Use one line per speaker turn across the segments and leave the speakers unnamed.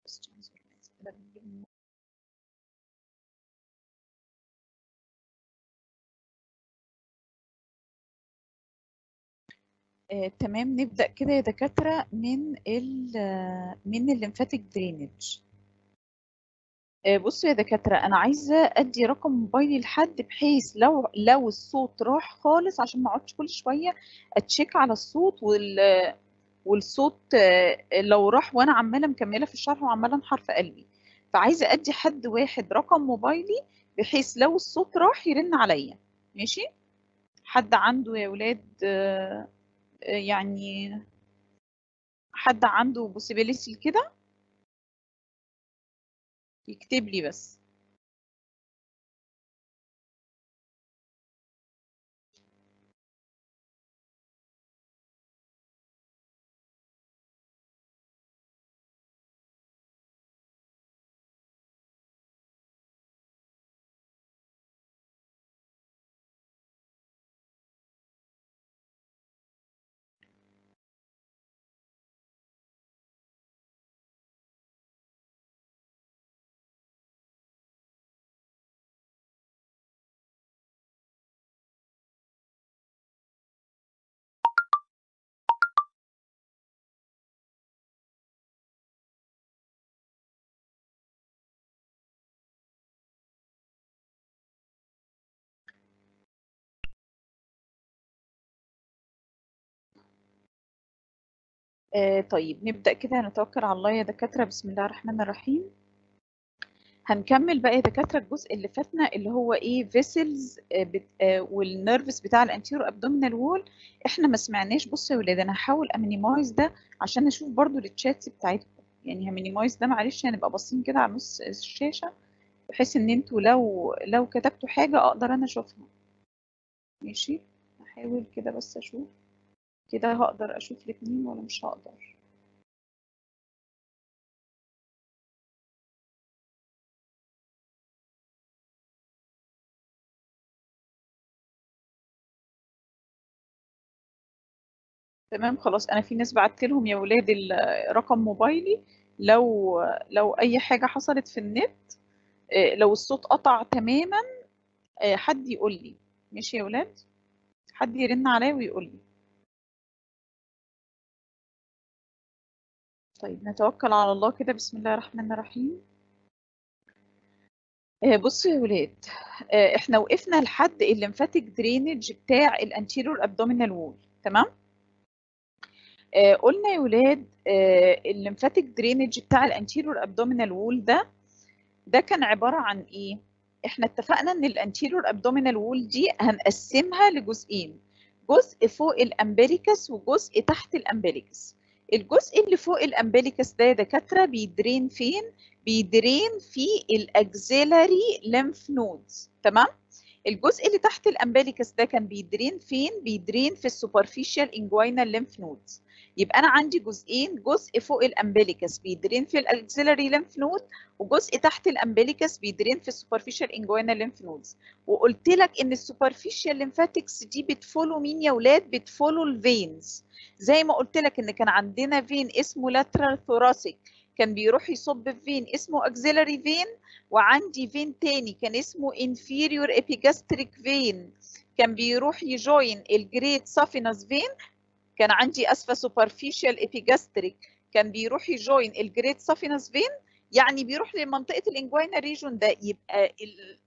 آه، تمام نبدأ كده يا دكاترة من ال من الليمفاتيك درينج آه، بصوا يا دكاترة أنا عايزة أدي رقم موبايلي لحد بحيث لو لو الصوت راح خالص عشان ما أقعدش كل شوية أتشيك على الصوت وال والصوت آه، لو راح وأنا عمالة مكملة في الشرح وعمالة أنحر في قلبي فعايزة أدي حد واحد رقم موبايلي بحيث لو الصوت راح يرن عليا ماشي حد عنده يا ولاد آه، يعني حد عنده possibility كده يكتب لي بس آه طيب نبدأ كده نتوكل على الله يا دكاترة بسم الله الرحمن الرحيم هنكمل بقى يا دكاترة الجزء اللي فاتنا اللي هو ايه فيسلز آه والنيرفس بتاع الانتيرو ابدومينال وول احنا ما سمعناش بصوا يا ولاد انا هحاول امينيمايز ده عشان اشوف برضو التشاتس بتاعتكم يعني همينيمايز ده معلش هنبقى باصين كده على نص الشاشة بحيث ان انتوا لو لو كتبتوا حاجة اقدر انا اشوفها ماشي هحاول كده بس اشوف كده هقدر اشوف الاتنين ولا مش هقدر تمام خلاص انا في ناس بعت لهم يا ولاد رقم موبايلي لو لو اي حاجه حصلت في النت لو الصوت قطع تماما حد يقول لي ماشي يا ولاد حد يرن عليا ويقول لي طيب نتوكل على الله كده بسم الله الرحمن الرحيم بصوا يا ولاد احنا وقفنا لحد الليمفاتيك درينج بتاع الانتيريور ابدومينال وول تمام قلنا يا ولاد الليمفاتيك درينج بتاع الانتيريور ابدومينال وول ده ده كان عباره عن ايه احنا اتفقنا ان الانتيريور ابدومينال وول دي هنقسمها لجزئين جزء فوق الامبليكس وجزء تحت الامبليكس الجزء اللي فوق الامبليكس ده يا دكاتره بيدرين فين بيدرين في الاكزيلاري ليمف نودز تمام الجزء اللي تحت الامبليكس ده كان بيدرين فين بيدرين في السوبرفيشال انجوينال ليمف نودز يبقى انا عندي جزئين جزء فوق الامبليكس بيدرين في الاكسلري ليمف نود وجزء تحت الامبليكس بيدرين في السوبرفيشال انجوينال ليمف نودز وقلت لك ان السوبرفيشال ليمفاتكس دي بتفولو مين يا ولاد بتفولو الفينز زي ما قلت لك ان كان عندنا فين اسمه لاترال ثوراسيك كان بيروح يصب في فين اسمه اكسلري فين وعندي فين تاني كان اسمه inferior epigastric فين كان بيروح يجوين الجريت سافينس فين كان عندي اسفه سوبرفيشال ابيجاستريك كان بيروح يجوين الجريت سافينس فين يعني بيروح لمنطقه الانجوينا ريجون ده يبقى ال...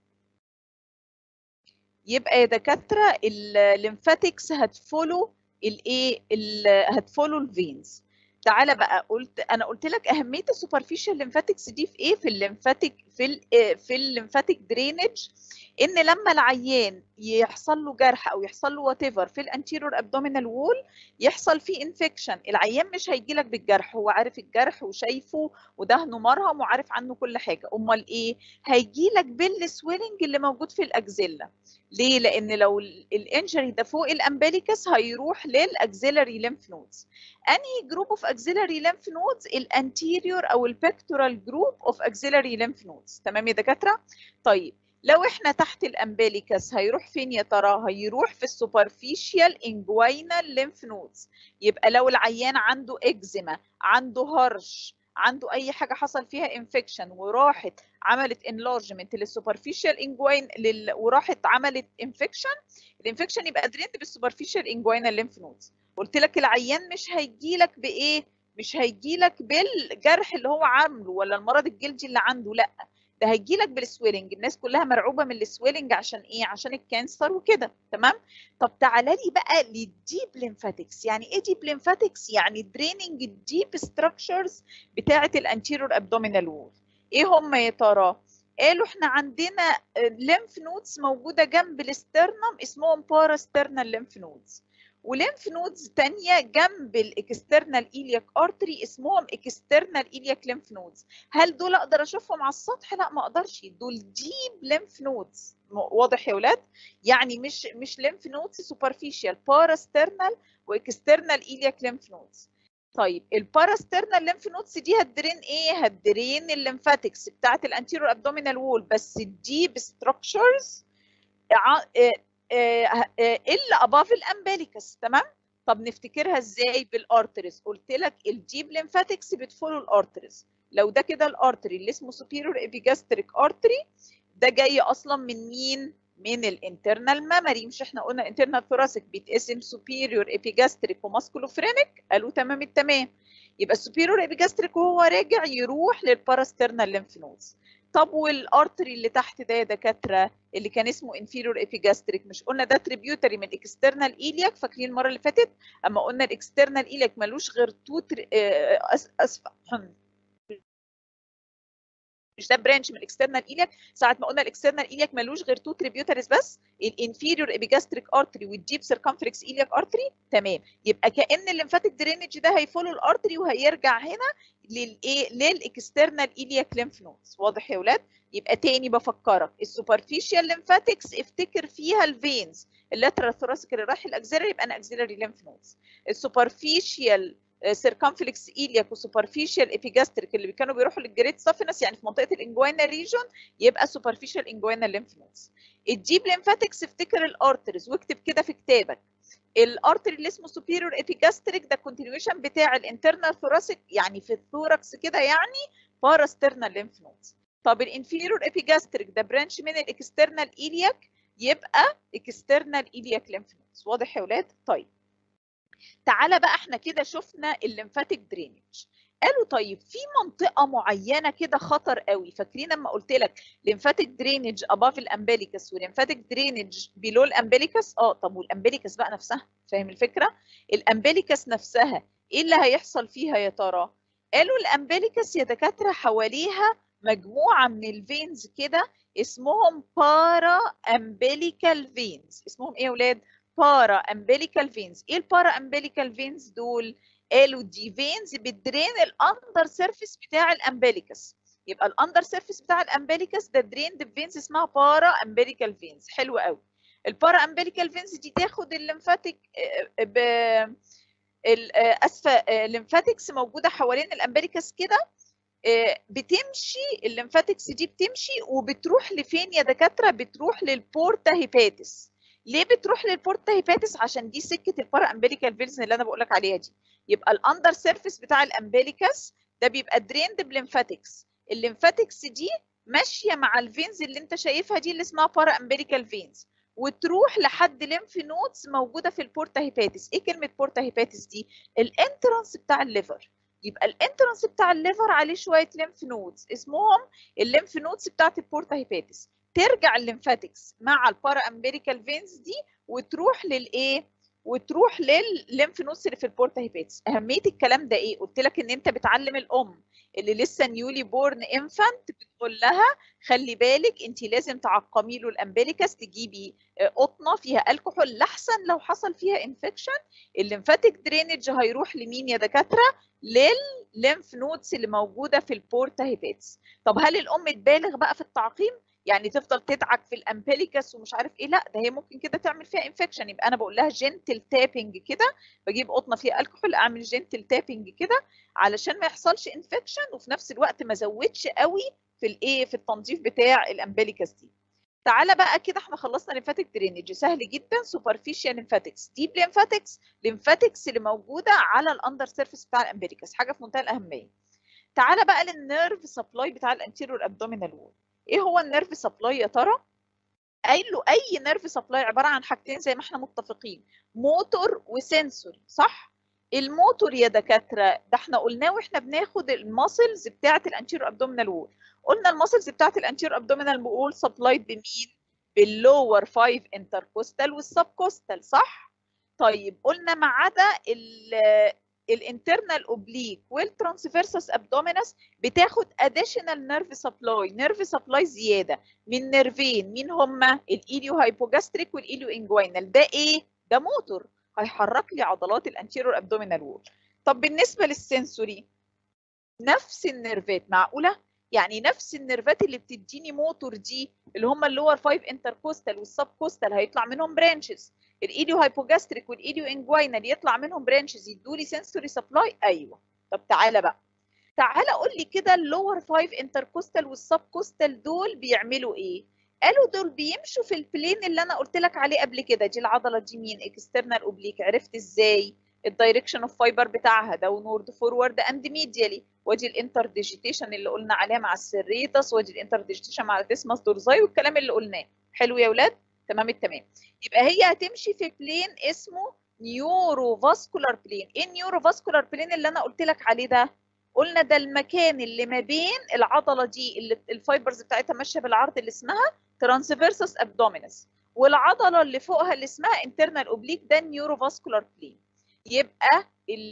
يبقى يا دكاتره الليمفاتكس هتفولو الايه هتفولو الفينز تعالى بقى قلت انا قلت لك اهميه السوبرفيشال ليمفاتكس دي في ايه في الليمفاتيك في ال في الليمفاتيك درينج ان لما العيان يحصل له جرح او يحصل له وات في الانتيريور ابدومينال وول يحصل فيه انفكشن العيان مش هيجي لك بالجرح هو عارف الجرح وشايفه ودهنه مرهم وعارف عنه كل حاجه امال ايه هيجي لك بالسويلنج اللي موجود في الاكزيلا ليه لان لو الانجري ده فوق الامبليكس هيروح للاكزيلاري ليمف نودز انهي جروب اوف اكزيلاري ليمف نودز الانتيريور او البكتورال جروب اوف اكزيلاري ليمف نودز تمام يا دكاتره طيب لو احنا تحت الامبليكس هيروح فين يا ترى هيروح في السوبرفيشال انجوينال ليمف نودز يبقى لو العيان عنده اكزيما عنده هرش عنده اي حاجه حصل فيها انفكشن وراحت عملت انلارجمنت للسوبرفيشال انجوين لل... وراحت عملت انفكشن الانفكشن يبقى دريند بالسوبرفيشال انجوينال ليمف نودز قلت لك العيان مش هيجي لك بايه مش هيجي لك بالجرح اللي هو عامله ولا المرض الجلدي اللي عنده لا ده هيجي لك بالسويلنج الناس كلها مرعوبه من السويلنج عشان ايه عشان الكانسر وكده تمام طب تعالى لي بقى للديب ليمفاتكس يعني ايه ديب ليمفاتكس يعني دريننج الديب ستراكشرز بتاعه الانتيريور ابدومينال وول ايه هم يا ترى قالوا احنا عندنا ليمف نودز موجوده جنب الاسترنم اسمهم باراسترنال ليمف نودز وليمف نودز تانية جنب الاكسترنال ايلياك ارتري اسمهم اكسترنال ايلياك ليمف نودز هل دول اقدر اشوفهم على السطح لا ما اقدرش دول ديب ليمف نودز واضح يا ولاد يعني مش مش ليمف نودز سوبرفيشال باراسترنال واكسترنال ايلياك ليمف نودز طيب الباراسترنال ليمف نودز دي هتدرين ايه هتدرين الليمفاتكس بتاعت الانتيريور ابدومينال وول بس الديب ستراكشرز الا اباف الامبليكس تمام طب نفتكرها ازاي بالارتريز قلت لك الديب ليمفاتكس بتفولو الارتريز لو ده كده الارتري اللي اسمه سوبيريور ايبيجاستريك ارتري ده جاي اصلا من مين من الانترنال ميموري مش احنا قلنا الانترنال ثوراسيك بيتقسم سوبيريور ايبيجاستريك وماسكولوفرينيك قالوا تمام التمام يبقى السوبيريور ايبيجاستريك وهو راجع يروح للباراسترنال ليمف نودز طب والارتري اللي تحت ده يا دكاتره اللي كان اسمه انفيريور ايبيجاستريك مش قلنا ده تريبيوتري من الاكسترنال ايلياك فاكرين المره اللي فاتت اما قلنا الاكسترنال ايلياك ملوش غير تو تري... اسف مش ده برانش من الاكسترنال ايلياك ساعه ما قلنا الاكسترنال ايلياك ملوش غير تو تريبيوتريز بس الانفيريور ايبيجاستريك ارتري والديب سيركمفلكس ايلياك ارتري تمام يبقى كان الليمفاتيك درينج ده هيفولو الارتري وهيرجع هنا للايه للاكسترنال ايلياك ليمف نودز واضح يا ولاد يبقى تاني بفكرك السوبرفيشال ليمفاتكس افتكر فيها الفينز اللاترال ثوراسيك اللي رايح الاكزيلري يبقى انا اكزيلري ليمف نودز السوبرفيشال سيركمفلكس ايلياك وسوبرفيشال ايبيجاستريك اللي كانوا بيروحوا للجريت سافينس يعني في منطقه الانجوينا ريجون يبقى سوبرفيشال انجوينا ليمف نودز الديب ليمفاتكس افتكر الارترز واكتب كده في كتابك الارتري اللي اسمه سوبيريور ايبيجاستريك ده كونتينيوشن بتاع الانترنال ثوراسيك يعني في الثوركس كده يعني باراسترنال ليمف نودز طب الانفيريور ايبيجاستريك ده برانش من الاكسترنال ايلياك يبقى اكسترنال ايلياك ليمف نودز واضح يا ولاد طيب تعالى بقى احنا كده شفنا الليمفاتيك درينج قالوا طيب في منطقه معينه كده خطر قوي فاكرين لما قلت لك ليمفاتيك درينج اباف الامبليكس وليمفاتيك درينج بيلو الامبليكس اه طب والامبليكس بقى نفسها فاهم الفكره الامبليكس نفسها ايه اللي هيحصل فيها يا ترى قالوا الامبليكس يا دكاتره حواليها مجموعه من الفينز كده اسمهم بارا امبليكال فينز اسمهم ايه يا اولاد بارا امبليكال فينز ايه البارا امبليكال فينز دول قالوا دي فينز بتدرين الاندر سيرفيس بتاع الامبليكس يبقى الاندر سيرفيس بتاع الامبليكس ده دريند بفينز اسمها بارا امبليكال فينز حلو قوي البارا امبليكال فينز دي تاخد الليمفاتيك ب اسفه الليمفاتكس موجوده حوالين الامبليكس كده بتمشي الليمفاتكس دي بتمشي وبتروح لفين يا دكاتره بتروح للبورتا هيباتس ليه بتروح للبورتا هيباتس عشان دي سكه البارا امبليكال فينز اللي انا بقول لك عليها دي يبقى الاندر سيرفيس بتاع الامبليكس ده بيبقى دريند بليمفاتكس الليمفاتكس دي ماشيه مع الفينز اللي انت شايفها دي اللي اسمها بارا امبليكال فينز وتروح لحد ليمف نودز موجوده في البورتا هيباتس ايه كلمه بورتا هيباتس دي الانترانس بتاع الليفر يبقى الانترانس بتاع الليفر عليه شويه ليمف نودز اسمهم الليمف نودز بتاعت البورتا هيباتس ترجع الليمفاتكس مع البارا امبيريكال فينز دي وتروح للايه وتروح للليمف نودز اللي في البورتا هيباتس اهميه الكلام ده ايه قلت لك ان انت بتعلم الام اللي لسه نيولي بورن انفانت بتقول لها خلي بالك انت لازم تعقمي له الامبليكس تجيبي قطنه فيها الكحول لاحسن لو حصل فيها انفكشن الليمفاتيك درينج هيروح لمين يا دكاتره للليمف نودز اللي موجوده في البورتا هيباتس طب هل الام تبالغ بقى في التعقيم يعني تفضل تدعك في الامبليكس ومش عارف ايه لا ده هي ممكن كده تعمل فيها انفكشن يبقى انا بقول لها جنتل تابنج كده بجيب قطنه فيها الكحول اعمل جنتل تابنج كده علشان ما يحصلش انفكشن وفي نفس الوقت ما ازودش قوي في الايه في التنظيف بتاع الامبليكس دي تعالى بقى كده احنا خلصنا ليمفاتيك درينج سهل جدا سوبرفيشال ليمفاتكس ديب ليمفاتكس ليمفاتكس اللي موجوده على الاندر سيرفيس بتاع الامبليكس حاجه في منتهى الاهميه تعالى بقى للنيرف سبلاي بتاع الانتيريور ابدومينال وول ايه هو النيرف سبلاي يا ترى قايل له اي نيرف سبلاي عباره عن حاجتين زي ما احنا متفقين موتور وسنسوري صح الموتور يا دكاتره ده احنا قلناه واحنا بناخد الماسلز بتاعه الانتيريور ابدومينال وول قلنا الماسلز بتاعه الانتيريور ابدومينال وول سبلايد بمين باللور 5 انتركوستال والسبكوستال صح طيب قلنا ما عدا الانترنال اوبليك والترانسفيرسس ابدومينس بتاخد اديشنال نيرف سبلاي نيرف سبلاي زياده من نيرفين مين هما الايليو هايبوجاستريك والايليو انجوينال ده ايه ده موتور هيحرك لي عضلات الانتيريور ابدومينال وول طب بالنسبه للسنسوري نفس النيرفات معقوله يعني نفس النيرفات اللي بتديني موتور دي اللي هم اللور 5 انتركوستال والسب كوستال هيطلع منهم برانشز الايديو هايبوجاستريك والايديو انجوينال يطلع منهم برانشز يدوا لي سنسوري سبلاي ايوه طب تعالى بقى تعالى قول لي كده اللور 5 انتركوستال والسب كوستال دول بيعملوا ايه قالوا دول بيمشوا في البلين اللي انا قلت لك عليه قبل كده دي العضله دي مين اكسترنال اوبليك عرفت ازاي الدايركشن اوف فايبر بتاعها داونورد فورورد اند ميديالي ودي الانتر ديجيتيشن اللي قلنا عليها مع السريتس ودي الانتر ديجيتيشن مع الديسماس دورزاي والكلام اللي قلناه حلو يا اولاد تمام التمام يبقى هي هتمشي في بلين اسمه نيورو فاسكولار بلين ايه النيورو فاسكولار بلين اللي انا قلت لك عليه ده قلنا ده المكان اللي ما بين العضله دي اللي الفايبرز بتاعتها ماشيه بالعرض اللي اسمها ترانسفيرسس ابدومينس والعضله اللي فوقها اللي اسمها انترنال اوبليك ده النيورو فاسكولار بلين يبقى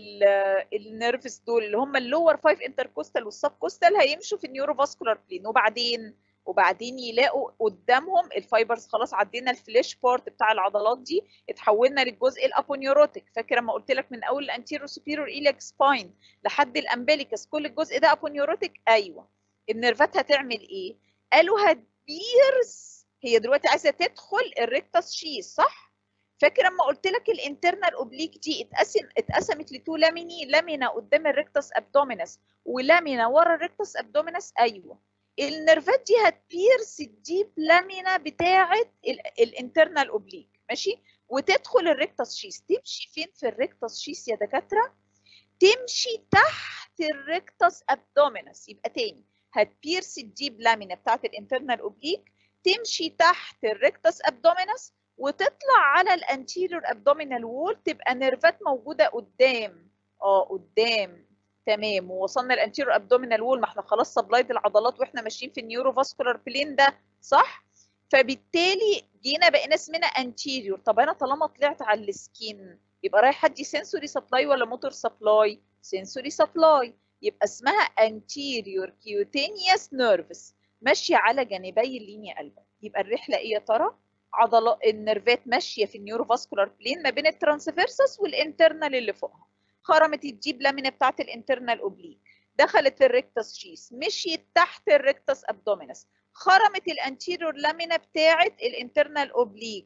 النيرفز دول اللي هم اللور 5 انتركوستال والسب كوستال هيمشوا في النيورو فاسكولار بلين وبعدين وبعدين يلاقوا قدامهم الفايبرز خلاص عدينا الفليش بارت بتاع العضلات دي اتحولنا للجزء الابونيوروتيك فاكر لما قلت لك من اول الانتيرو سوبيرور ايليك سباين لحد الامبليكس كل الجزء ده ابونيوروتيك ايوه النيرفات هتعمل ايه قالوا هتبيرس هي دلوقتي عايزه تدخل الريكتس شيز صح فاكر لما قلت لك الانترنال اوبليك دي اتقسم اتقسمت لتو لاميني لامينا قدام الريكتس ابدومينس ولامينا ورا الريكتس ابدومينس ايوه النيرفات دي هتبيرس الديب لامينا بتاعه الانترنال اوبليك ماشي وتدخل الريكتس شيس تمشي فين في الريكتس شيس يا دكاتره تمشي تحت الريكتس ابدومينس يبقى تاني هتبيرس الديب لامينا بتاعه الانترنال اوبليك تمشي تحت الريكتس ابدومينس وتطلع على الانتيريور ابدومينال وول تبقى نيرفات موجوده قدام اه قدام تمام ووصلنا الانتيريور ابدومينال وول ما احنا خلاص سبلايد العضلات واحنا ماشيين في النيورو فاسكولار بلين ده صح فبالتالي جينا بقينا اسمنا انتيريور طب انا طالما طلعت على السكين يبقى رايح ادي سنسوري سبلاي ولا موتور سبلاي سنسوري سبلاي يبقى اسمها anterior cutaneous nerves ماشيه على جانبي اللينيا قلبك يبقى الرحله ايه يا ترى عضلات النرفات ماشيه في النيورو فاسكولار بلين ما بين الترانسفيرسس والانترنال اللي فوقها خرمت الجيب لامينا بتاعت الانترنال اوبليك دخلت الريكتس شيس مشيت تحت الريكتس ابدومينس خرمت الانتيريور لامينا بتاعت الانترنال اوبليك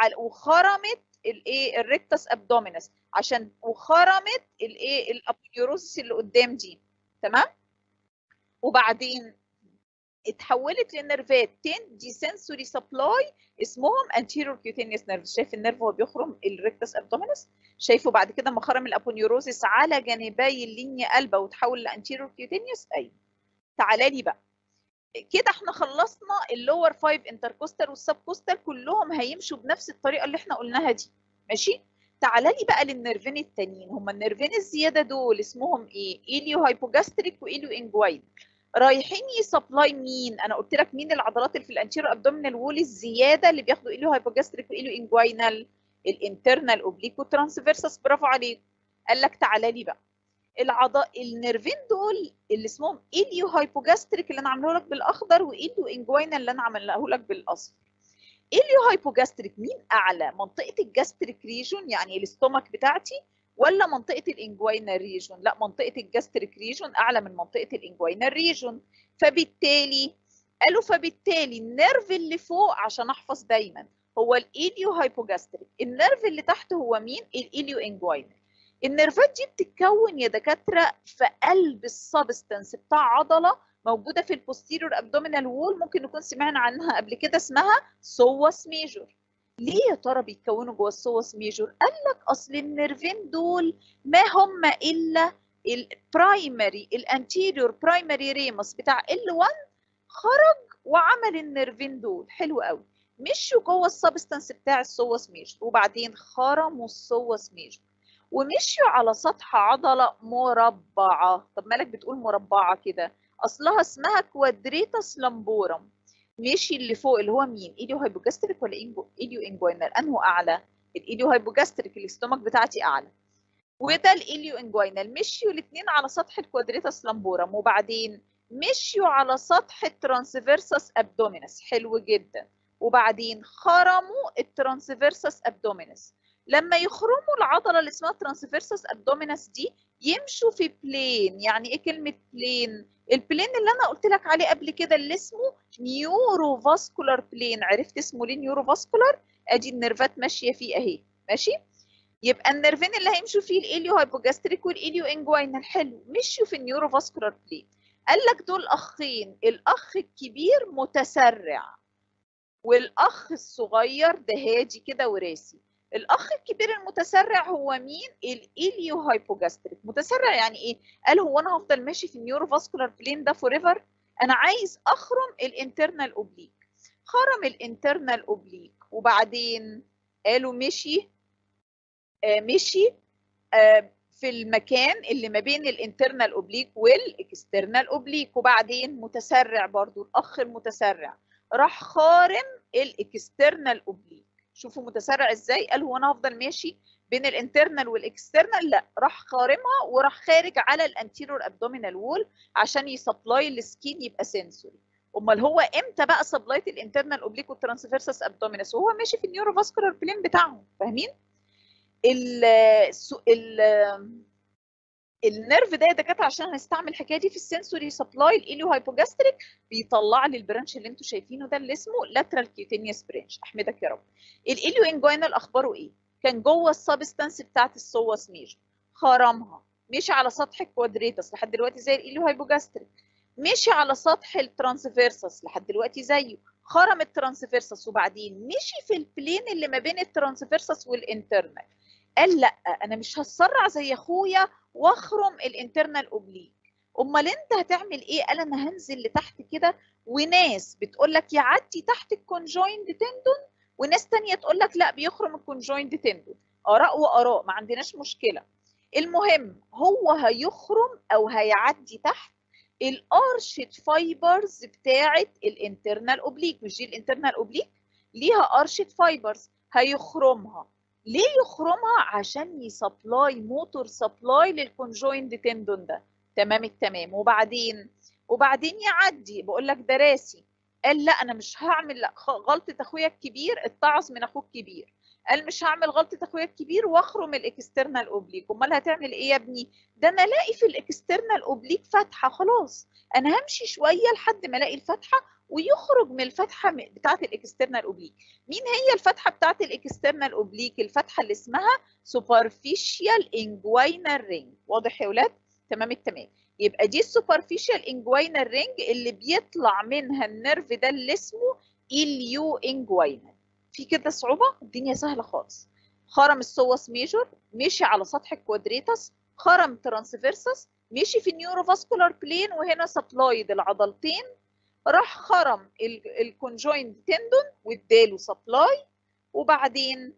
وخرمت الايه الريكتس ابدومينس عشان وخرمت الايه الابيوروسس اللي قدام دي تمام وبعدين اتحولت لنرفات تدي سنسوري سبلاي اسمهم anterior cutaneous nerves شايف النيرف وهو بيخرم الريكتس ابدومينس شايفه بعد كده لما خرم الابونيوروزيس على جانبي اللينيا قلبه وتحول لانتيريور كيوتينيوس ايوه تعالى لي بقى كده احنا خلصنا اللور 5 انتركوستال والسب كوستال كلهم هيمشوا بنفس الطريقه اللي احنا قلناها دي ماشي تعالى لي بقى للنيرفين التانيين هما النيرفين الزياده دول اسمهم ايه ايليو هايبوجاستريك وايليو انجوين رايحين يسبلاي مين انا قلت لك مين العضلات اللي في الانتيريور ابدومينال وول الزياده اللي بياخدوا ايليو هايبوجاستريك وايليو انجوينال الانترنال اوبليكو ترانسفيرسس برافو عليك قال لك تعالى لي بقى العض النيرفين دول اللي اسمهم ايليو هايبوجاستريك اللي انا عامله لك بالاخضر وايليو انجوينال اللي انا عامله لك بالاصفر ايليو هايبوجاستريك مين اعلى منطقه الجاستريك ريجون يعني الاستومك بتاعتي ولا منطقه الانجوينال ريجون لا منطقه الجاستريك ريجون اعلى من منطقه الانجوينال ريجون فبالتالي قالوا فبالتالي النيرف اللي فوق عشان احفظ دايما هو الايليو هايبوجاستريك النيرف اللي تحت هو مين الايليو انجوينال النيرفات دي بتتكون يا دكاتره في قلب السبستنس بتاع عضله موجوده في البوستيريور ابدومينال وول ممكن نكون سمعنا عنها قبل كده اسمها سوس ميجور ليه يا ترى بيتكونوا جوه السوس ميجور قال لك اصل النيرفين دول ما هم الا البرايمري الانتيريور برايمري ريمس بتاع ال1 خرج وعمل النيرفين دول حلو قوي مشوا جوه السبستانس بتاع السوس ميجر وبعدين خرموا السوس ميجر ومشيوا على سطح عضله مربعه طب مالك بتقول مربعه كده اصلها اسمها كوادريتاس لامبورم مشي اللي فوق اللي هو مين ايديو هايبوجاستريك ولا ايديو انجوينال انه اعلى الايديو هايبوجاستريك الاستومك بتاعتي اعلى وده الاليو انجوينال مشيوا الاثنين على سطح الكوادريتاس لامبورم وبعدين مشيوا على سطح الترانسفيرسس ابدومينس حلو جدا وبعدين خرموا الترانسفيرسس ابدومينس لما يخرموا العضله اللي اسمها ترانسفيرسس ابدومينس دي يمشوا في بلين يعني ايه كلمه بلين البلين اللي انا قلت لك عليه قبل كده اللي اسمه نيورو فاسكولار بلين عرفت اسمه ليه نيورو فاسكولار ادي النيرفات ماشيه فيه اهي ماشي يبقى النيرفين اللي هيمشوا فيه الاليو هايبوجاستريك والاليو انجوينال حلو مشوا في النيورو فاسكولار بلين قال لك دول اخين الاخ الكبير متسرع والاخ الصغير ده هادي كده وراسي الاخ الكبير المتسرع هو مين الاليو هايبوجاستريك متسرع يعني ايه قال هو انا هفضل ماشي في النيورو فاسكولار بلين ده فور ايفر انا عايز اخرم الانترنال اوبليك خرم الانترنال اوبليك وبعدين قالوا مشي آه مشي آه في المكان اللي ما بين الانترنال اوبليك والاكسترنال اوبليك وبعدين متسرع برضو الاخ المتسرع راح خارم الاكسترنال اوبليك شوفوا متسرع ازاي قال هو انا هفضل ماشي بين الانترنال والاكسترنال لا راح خارمها وراح خارج على الانتيريور ابدومينال وول عشان يسبلاي السكين يبقى سنسوري امال هو امتى بقى سبلايت الانترنال اوبليك والترانسفيرسس ابدومينس وهو ماشي في النيورو فاسكولار بلين بتاعهم فاهمين ال ال النيرف ده يا دكاتره عشان هنستعمل الحكايه دي في السنسوري سبلاي الاليو هايبوجاستريك بيطلع لي البرانش اللي انتم شايفينه ده اللي اسمه لاترال كيوتينيوس برانش احمدك يا رب الاليو انجوينال اخباره ايه كان جوه السبستانس بتاعت السوس ميجر خرمها مشي على سطح الكوادريتس لحد دلوقتي زي الاليو هايبوجاستريك مشي على سطح الترانسفيرسس لحد دلوقتي زيه خرم الترانسفيرسس وبعدين مشي في البلين اللي ما بين الترانسفيرسس والانترنال قال لا انا مش هتسرع زي اخويا واخرم الانترنال اوبليك امال انت هتعمل ايه قال انا هنزل لتحت كده وناس بتقول لك يعدي تحت الكونجويند تندون وناس تانية تقول لك لا بيخرم الكونجويند تندون اراء واراء ما عندناش مشكله المهم هو هيخرم او هيعدي تحت الارشد فايبرز بتاعه الانترنال اوبليك مش دي الانترنال اوبليك ليها ارشد فايبرز هيخرمها ليه يخرمها عشان يسبلاي موتور سبلاي للكونجويند تندون ده تمام التمام وبعدين وبعدين يعدي بقول لك ده راسي قال لا انا مش هعمل لا غلطه اخويا الكبير اتعظ من اخوك الكبير قال مش هعمل غلطه اخويا الكبير واخرم الاكسترنال اوبليك امال هتعمل ايه يا ابني ده انا الاقي في الاكسترنال اوبليك فتحه خلاص انا همشي شويه لحد ما الاقي الفتحه ويخرج من الفتحه بتاعه الاكسترنال اوبليك مين هي الفتحه بتاعه الاكسترنال اوبليك الفتحه اللي اسمها سوبرفيشال انجوينال رينج واضح يا ولاد تمام التمام يبقى دي السوبرفيشال انجوينال رينج اللي بيطلع منها النيرف ده اللي اسمه اليو انجوينال في كده صعوبه الدنيا سهله خالص خرم السوس ميجور مشي على سطح الكوادريتس خرم ترانسفيرسس مشي في النيوروفاسكولار بلين وهنا سبلايد العضلتين راح خرم الكونجويند تندون واداله سبلاي وبعدين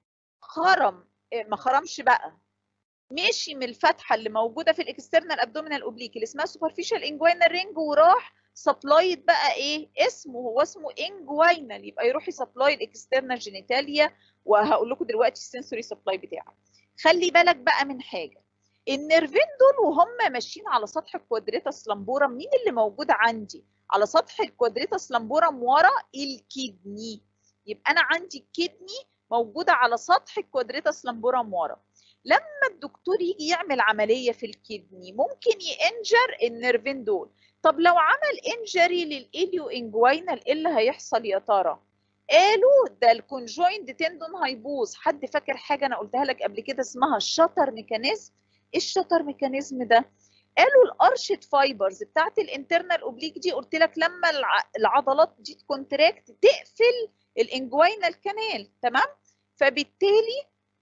خرم ما خرمش بقى مشي من الفتحه اللي موجوده في الاكسترنال ابدومينال اوبليك اللي اسمها سوبرفيشال انجوينال رينج وراح سبلايد بقى ايه اسمه هو اسمه انجوينال يبقى يروح يسبلاي الاكسترنال جينيتاليا وهقول لكم دلوقتي السنسوري سبلاي بتاعه خلي بالك بقى من حاجه النيرفين دول وهم ماشيين على سطح الكوادريتاس لامبورم مين اللي موجود عندي على سطح الكوادريتاس لامبورم ورا الكدني يبقى انا عندي الكدني موجوده على سطح الكوادريتاس لامبورم ورا لما الدكتور يجي يعمل عمليه في الكدني ممكن ينجر النيرفين دول طب لو عمل انجري للاليو انجوينال ايه اللي هيحصل يا ترى قالوا ده الكونجويند تندون هيبوظ حد فاكر حاجه انا قلتها لك قبل كده اسمها الشطر ميكانيزم ايه الشطر ميكانيزم ده قالوا الارشد فايبرز بتاعت الانترنال اوبليك دي قلت لك لما العضلات دي تكونتراكت تقفل الانجوينال كانال تمام فبالتالي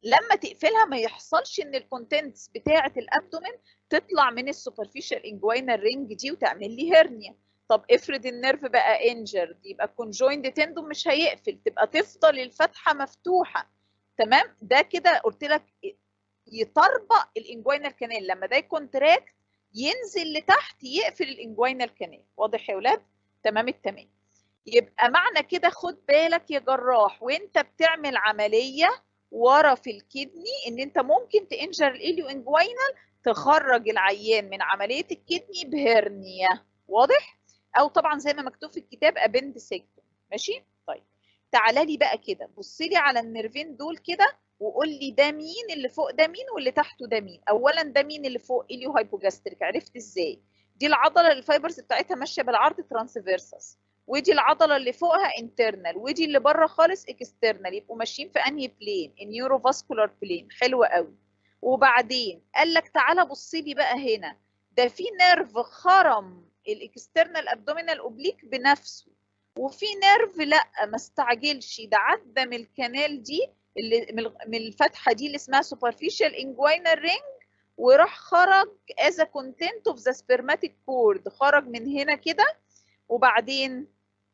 لما تقفلها ما يحصلش ان الكونتنتس بتاعه الابدومين تطلع من السوبرفيشال انجوينال رينج دي وتعمل لي هيرنيا طب افرض النيرف بقى انجرد يبقى الكونجويند تندون مش هيقفل تبقى تفضل الفتحه مفتوحه تمام ده كده قلت لك يطربق الانجوينال كانال لما ده يكونتراكت ينزل لتحت يقفل الانجوينال كانال واضح يا ولاد تمام التمام يبقى معنى كده خد بالك يا جراح وانت بتعمل عمليه ورا في الكدني ان انت ممكن تنجر الاليو انجوينال تخرج العيان من عمليه الكدني بهرنيا واضح او طبعا زي ما مكتوب في الكتاب ابندسكتوم ماشي طيب تعالى لي بقى كده بص لي على النيرفين دول كده وقول لي ده مين اللي فوق ده مين واللي تحته ده مين اولا ده مين اللي فوق اليو هايبوجاستريك عرفت ازاي دي العضله اللي الفايبرز بتاعتها ماشيه بالعرض ترانسفيرسس ودي العضله اللي فوقها انترنال ودي اللي بره خالص اكسترنال يبقوا ماشيين في انهي بلين النيوروفاسكولار بلين حلو قوي وبعدين قال لك تعالى بص لي بقى هنا ده في نيرف خرم الاكسترنال ابدومينال اوبليك بنفسه وفي نيرف لا ما استعجلش ده عدى من الكنال دي اللي من الفتحه دي اللي اسمها superficial inguinal ring وراح خرج as a content of the spermatic cord خرج من هنا كده وبعدين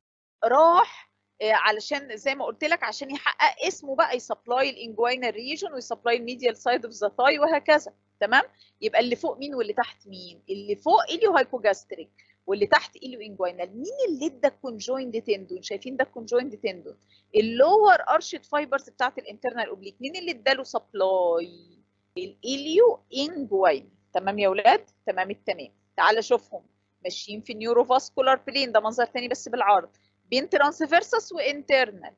راح علشان زي ما قلت لك عشان يحقق اسمه بقى يسبلاي الانجوينال ريجن ويسبلاي الميديال سايد اوف ذا ثاي وهكذا تمام يبقى اللي فوق مين واللي تحت مين اللي فوق اليو هايبوجاستريك واللي تحت اليو انجوينال مين اللي ادى الكونجويند تندون شايفين ده الكونجويند تندون اللور ارشد فايبرز بتاعت الانترنال اوبليك مين اللي اداله سبلاي الاليو انجوينال تمام يا ولاد تمام التمام تعال شوفهم ماشيين في نيوروفاسكولار بلين ده منظر تاني بس بالعرض بين ترانسفيرسس وانترنال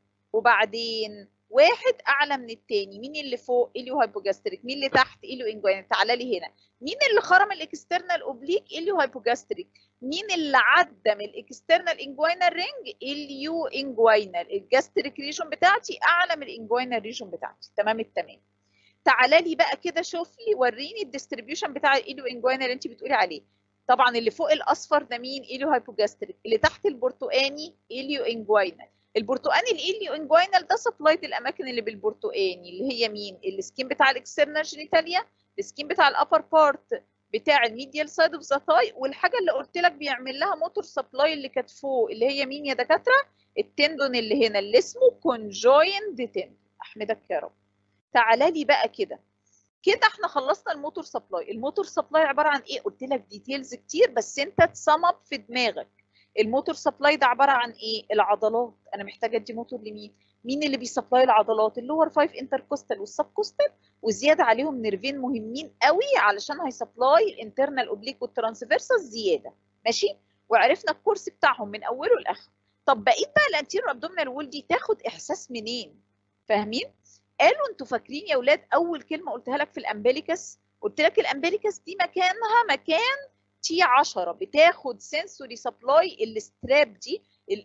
وبعدين واحد اعلى من التاني مين اللي فوق اليو هايبوجاستريك مين اللي تحت اليو انجوينال تعالى لي هنا مين اللي خرم الاكسترنال اوبليك اليو هايبوجاستريك مين اللي عدى من الاكسترنال انجوينال رينج اليو انجوينال الجاستريك ريجون بتاعتي اعلى من الانجوينال ريجون بتاعتي تمام التمام تعالى لي بقى كده شوف لي وريني الديستريبيوشن بتاع الاليو انجوينال اللي انت بتقولي عليه طبعا اللي فوق الاصفر ده مين اليو هايبوجاستريك اللي تحت البرتقاني اليو انجوينال البرتقاني الاليو انجوينال ده سبلايت الاماكن اللي بالبرتقاني اللي هي مين السكين بتاع الاكسترنال جينيتاليا السكين بتاع الابر بارت بتاع الميديال سايد اوف ذا ثاي والحاجه اللي قلت لك بيعمل لها موتور سبلاي اللي كانت فوق اللي هي مين يا دكاتره التندون اللي هنا اللي اسمه كونجويند تندون احمدك يا رب تعالى لي بقى كده كده احنا خلصنا الموتور سبلاي الموتور سبلاي عباره عن ايه قلت لك ديتيلز كتير بس انت تصمم في دماغك الموتور سبلاي ده عباره عن ايه العضلات انا محتاجه ادي موتور لمين مين اللي بيسبلاي العضلات اللور 5 انتركوستال والسب كوستال وزياده عليهم نيرفين مهمين قوي علشان هيسبلاي الانترنال اوبليك والترانسفيرسال زياده ماشي وعرفنا الكورس بتاعهم من اوله لاخره طب بقيت بقى الانتيرو ابدومينال وول دي تاخد احساس منين فاهمين قالوا انتوا فاكرين يا اولاد اول كلمه قلتها لك في الامبليكس قلت لك الامبليكس دي مكانها مكان تي 10 بتاخد سنسوري سبلاي الستراب دي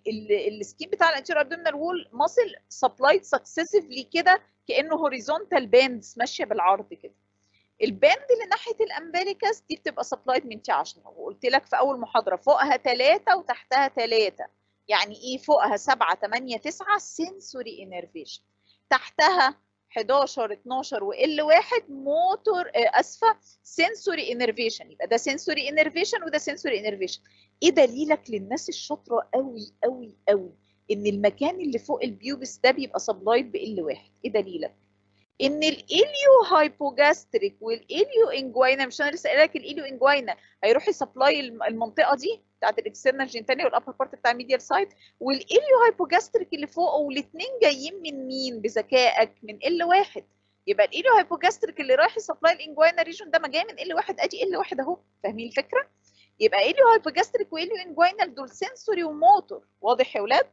السكين بتاع الانتيرو ابدومينال وول ماسل سبلايد سكسيسيفلي كده كانه هوريزونتال باندز ماشيه بالعرض كده الباند اللي ناحيه الامبليكس دي بتبقى سبلايد من تي 10 وقلت لك في اول محاضره فوقها 3 وتحتها 3 يعني ايه فوقها 7 8 9 سنسوري انرفيشن تحتها 11 12 وال واحد موتور اسفه سنسوري انرفيشن يبقى ده سنسوري انرفيشن وده سنسوري انرفيشن ايه دليلك للناس الشاطره قوي قوي قوي ان المكان اللي فوق البيوبس ده بيبقى سبلايد بال واحد ايه دليلك ان الاليو هايبوجاستريك والاليو انجوينا مش انا لسه قايله لك الاليو انجوينا هيروح يسبلاي المنطقه دي بتاعت الاكسترنال جينتاليا والابر بارت بتاع الميديال سايد والاليو هايبوجاستريك اللي فوق والاثنين جايين من مين بذكائك من ال واحد يبقى الاليو هايبوجاستريك اللي رايح يسبلاي الانجوينا ريجون ده ما جاي من ال واحد ادي ال واحد اهو فاهمين الفكره؟ يبقى اليو هايبوجاستريك واليو انجوينال دول سنسوري وموتور واضح يا اولاد؟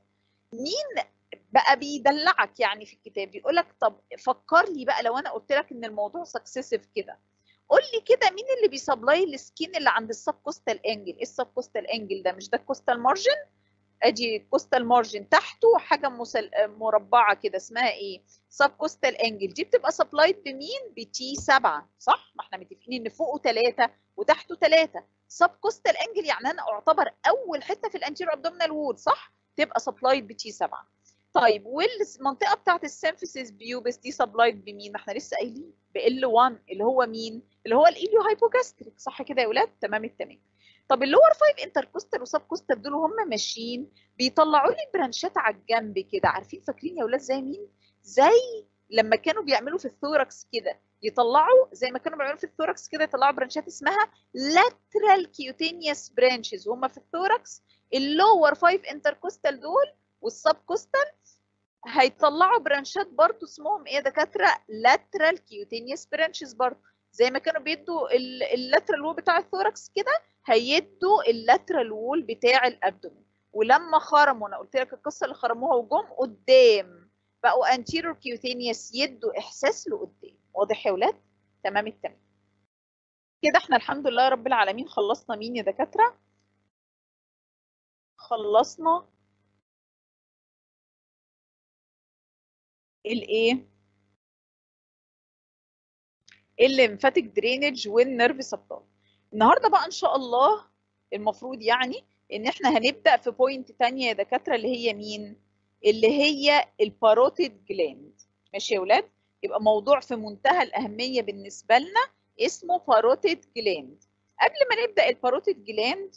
مين بقى بيدلعك يعني في الكتاب بيقول لك طب فكر لي بقى لو انا قلت لك ان الموضوع سكسيسيف كده قول لي كده مين اللي بيسبلاي السكين اللي عند السب كوستال انجل ايه السب كوستال انجل ده مش ده الكوستال مارجن ادي كوستال مارجن تحته حاجه مسل... مربعه كده اسمها ايه سب كوستال انجل دي بتبقى سبلايد بمين بتي 7 صح ما احنا متفقين ان فوقه 3 وتحته 3 سب كوستال انجل يعني انا اعتبر اول حته في الانتيرو ابدومينال وول صح تبقى سبلايد بتي 7 طيب والمنطقه بتاعت السيمفيسيس بيوبس دي سبلايد بمين؟ ما احنا لسه قايلين ب L1 اللي هو مين؟ اللي هو الايليو هايبوجاستريك صح كده يا ولاد؟ تمام التمام. طب اللور 5 انتركوستال وسب كوستال دول وهم ماشيين بيطلعوا لي برانشات على الجنب كده عارفين فاكرين يا ولاد زي مين؟ زي لما كانوا بيعملوا في الثوركس كده يطلعوا زي ما كانوا بيعملوا في الثوركس كده يطلعوا برانشات اسمها lateral cutaneous branches وهم في الثوركس اللور 5 انتركوستال دول والسب كوستال هيطلعوا برانشات برضو اسمهم ايه يا دكاتره lateral cutaneous branches برضو زي ما كانوا بيدوا اللاترال وول بتاع الثوركس كده هيدوا اللاترال وول بتاع الابدومين ولما خرموا انا قلت لك القصه اللي خرموها وجم قدام بقوا anterior cutaneous يدوا احساس لقدام واضح يا ولاد تمام التمام كده احنا الحمد لله رب العالمين خلصنا مين يا دكاتره خلصنا الايه الليمفاتيك درينج والنيرف سبلاي النهارده بقى ان شاء الله المفروض يعني ان احنا هنبدا في بوينت تانية يا دكاتره اللي هي مين اللي هي الباروتيد جلاند ماشي يا ولاد يبقى موضوع في منتهى الاهميه بالنسبه لنا اسمه باروتيد جلاند قبل ما نبدا الباروتيد جلاند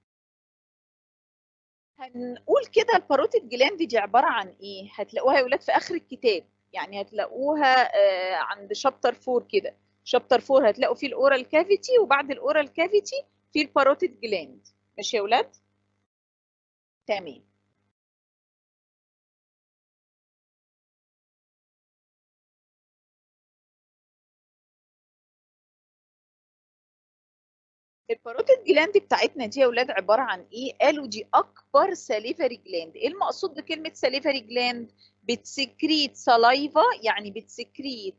هنقول كده الباروتيد جلاند دي عباره عن ايه هتلاقوها يا ولاد في اخر الكتاب يعني هتلاقوها عند شابتر 4 كده شابتر 4 هتلاقوا فيه الاورال كافيتي وبعد الاورال كافيتي في الباروتيد جلاند ماشي يا ولاد تمام الباروتيد جلاند بتاعتنا دي يا ولاد عباره عن ايه قالوا دي اكبر ساليفري جلاند ايه المقصود بكلمه ساليفري جلاند بتسكريت سلايفا يعني بتسكريت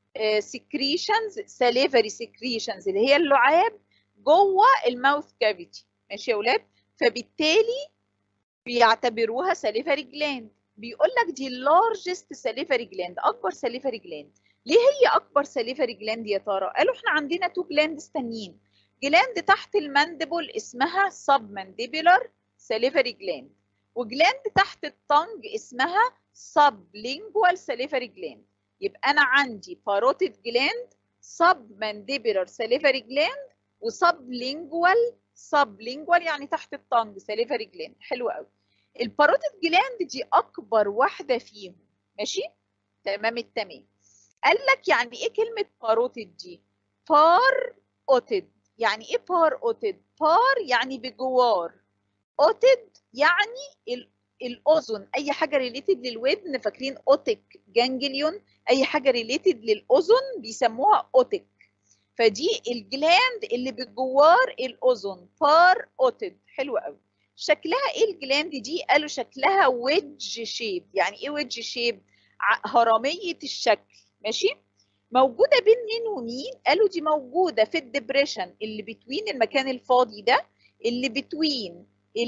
سكريشنز ساليفري سكريشنز اللي هي اللعاب جوه الماوث كافيتي ماشي يا ولاد فبالتالي بيعتبروها ساليفري جلاند بيقول لك دي لارجست ساليفري جلاند اكبر ساليفري جلاند ليه هي اكبر ساليفري جلاند يا ترى قالوا احنا عندنا تو جلاندز تانيين جلاند تحت الماندبل اسمها submandibular salivary gland وجلاند تحت الطنج اسمها sublingual salivary gland يبقى انا عندي parotid gland submandibular salivary gland وسبلينجوال sublingual يعني تحت الطنج salivary gland حلو قوي الباروتيد جلاند دي اكبر واحده فيهم ماشي تمام التمام قال لك يعني ايه كلمه باروتيد دي بار اوتيد يعني ايه بار اوتد بار يعني بجوار اوتد يعني الاذن اي حاجه ريليتد للودن فاكرين اوتيك جانجليون اي حاجه ريليتد للاذن بيسموها اوتيك فدي الجلاند اللي بجوار الاذن بار اوتد حلو قوي شكلها ايه الجلاند دي قالوا شكلها ويدج شيب يعني ايه ويدج شيب هرميه الشكل ماشي موجوده بين مين ومين قالوا دي موجوده في الدبريشن اللي بتوين المكان الفاضي ده اللي بتوين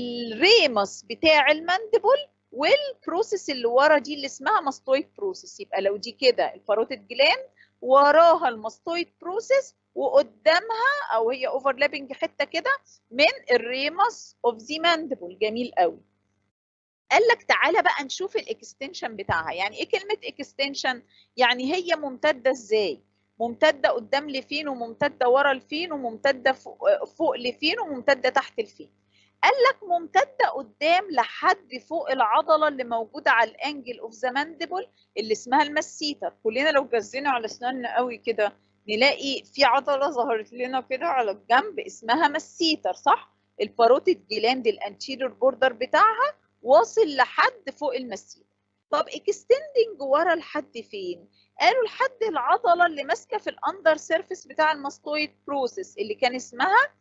الريمس بتاع الماندبل والبروسيس اللي ورا دي اللي اسمها ماستويد بروسيس يبقى لو دي كده الباروتيد جلاند وراها الماستويد بروسيس وقدامها او هي اوفرلابنج حته كده من الريمس اوف ذا ماندبل جميل قوي قال لك تعالى بقى نشوف الاكستنشن بتاعها يعني ايه كلمه اكستنشن يعني هي ممتده ازاي ممتده قدام لفين وممتده ورا لفين وممتده فوق, فوق لفين وممتده تحت لفين قال لك ممتده قدام لحد فوق العضله اللي موجوده على الانجل اوف ذا ماندبل اللي اسمها المسيتر كلنا لو جزينا على اسناننا قوي كده نلاقي في عضله ظهرت لنا كده على الجنب اسمها مسيتر صح الباروتيد جلاند الانتيريور بوردر بتاعها واصل لحد فوق المسيره طب اكستندنج ورا لحد فين قالوا لحد العضله اللي ماسكه في الاندر سيرفيس بتاع الماستويد بروسيس اللي كان اسمها